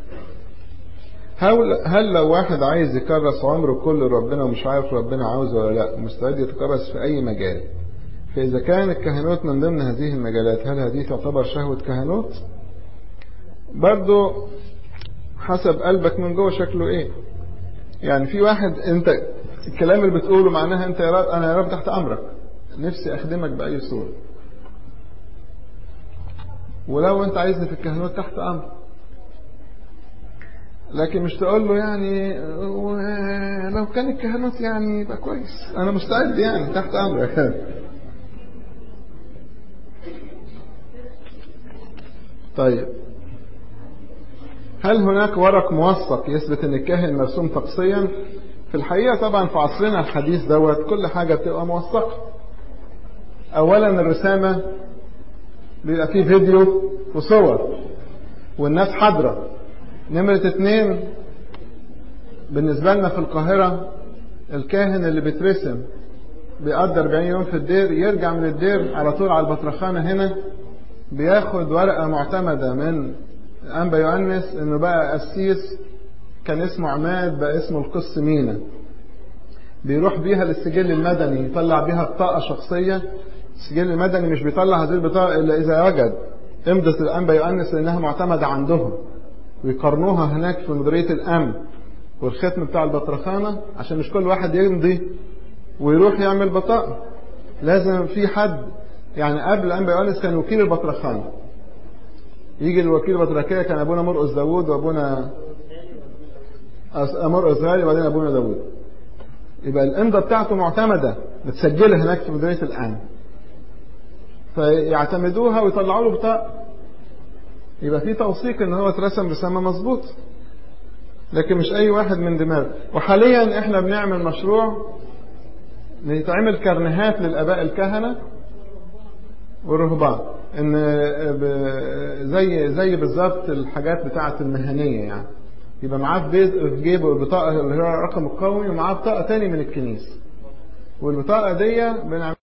هل, هل لو واحد عايز يكرس عمره كله ربنا ومش عارف ربنا عاوزه ولا لا مستعد يتكرس في أي مجال فإذا كان الكهنوت من ضمن هذه المجالات هل هذه تعتبر شهوة كهنوت برضو حسب قلبك من جوه شكله ايه يعني في واحد انت الكلام اللي بتقوله معناها انت يا رب انا يا رب تحت امرك نفسي اخدمك باي صوره ولو انت عايزني في الكهنوت تحت امرك لكن مش تقول له يعني لو كان الكهنوت يعني يبقى كويس انا مستعد يعني تحت امرك طيب هل هناك ورق موثق يثبت ان الكاهن مرسوم طقسيا في الحقيقه طبعا في عصرنا الحديث دوت كل حاجه بتبقى موثقه اولا الرسامه بيبقى فيه فيديو وصور والناس حاضره نمرة اتنين بالنسبة لنا في القاهرة الكاهن اللي بيترسم بيقضي 40 يوم في الدير يرجع من الدير على طول على البطرخانة هنا بياخد ورقة معتمدة من أنبا يؤنس إنه بقى قسيس كان اسمه عماد بقى اسمه القس مينا بيروح بيها للسجل المدني يطلع بيها بطاقة شخصية السجل المدني مش بيطلع هذه البطاقة إلا إذا وجد امضة الأنبا يؤنس لأنها معتمدة عندهم ويقارنوها هناك في مديرية الأمن والختم بتاع البطرخانة عشان مش كل واحد يمضي ويروح يعمل بطاقة لازم في حد يعني قبل أنبا يونس كان وكيل البطرخانة يجي الوكيل البطرخية كان أبونا مرقس داوود وأبونا مرقس غالي وبعدين أبونا داوود يبقى الإمضة بتاعته معتمدة متسجلة هناك في مديرية الأمن فيعتمدوها ويطلعوا له بطاقة يبقى في توثيق ان هو اترسم رسامة مظبوط لكن مش اي واحد من دماغه وحاليا احنا بنعمل مشروع يتعمل كرنيهات للاباء الكهنة والرهبان ان زي زي بالظبط الحاجات بتاعة المهنية يعني يبقى معاه في جيبه البطاقة اللي هي الرقم القومي ومعاه بطاقة تاني من الكنيسة والبطاقة دي بنعمل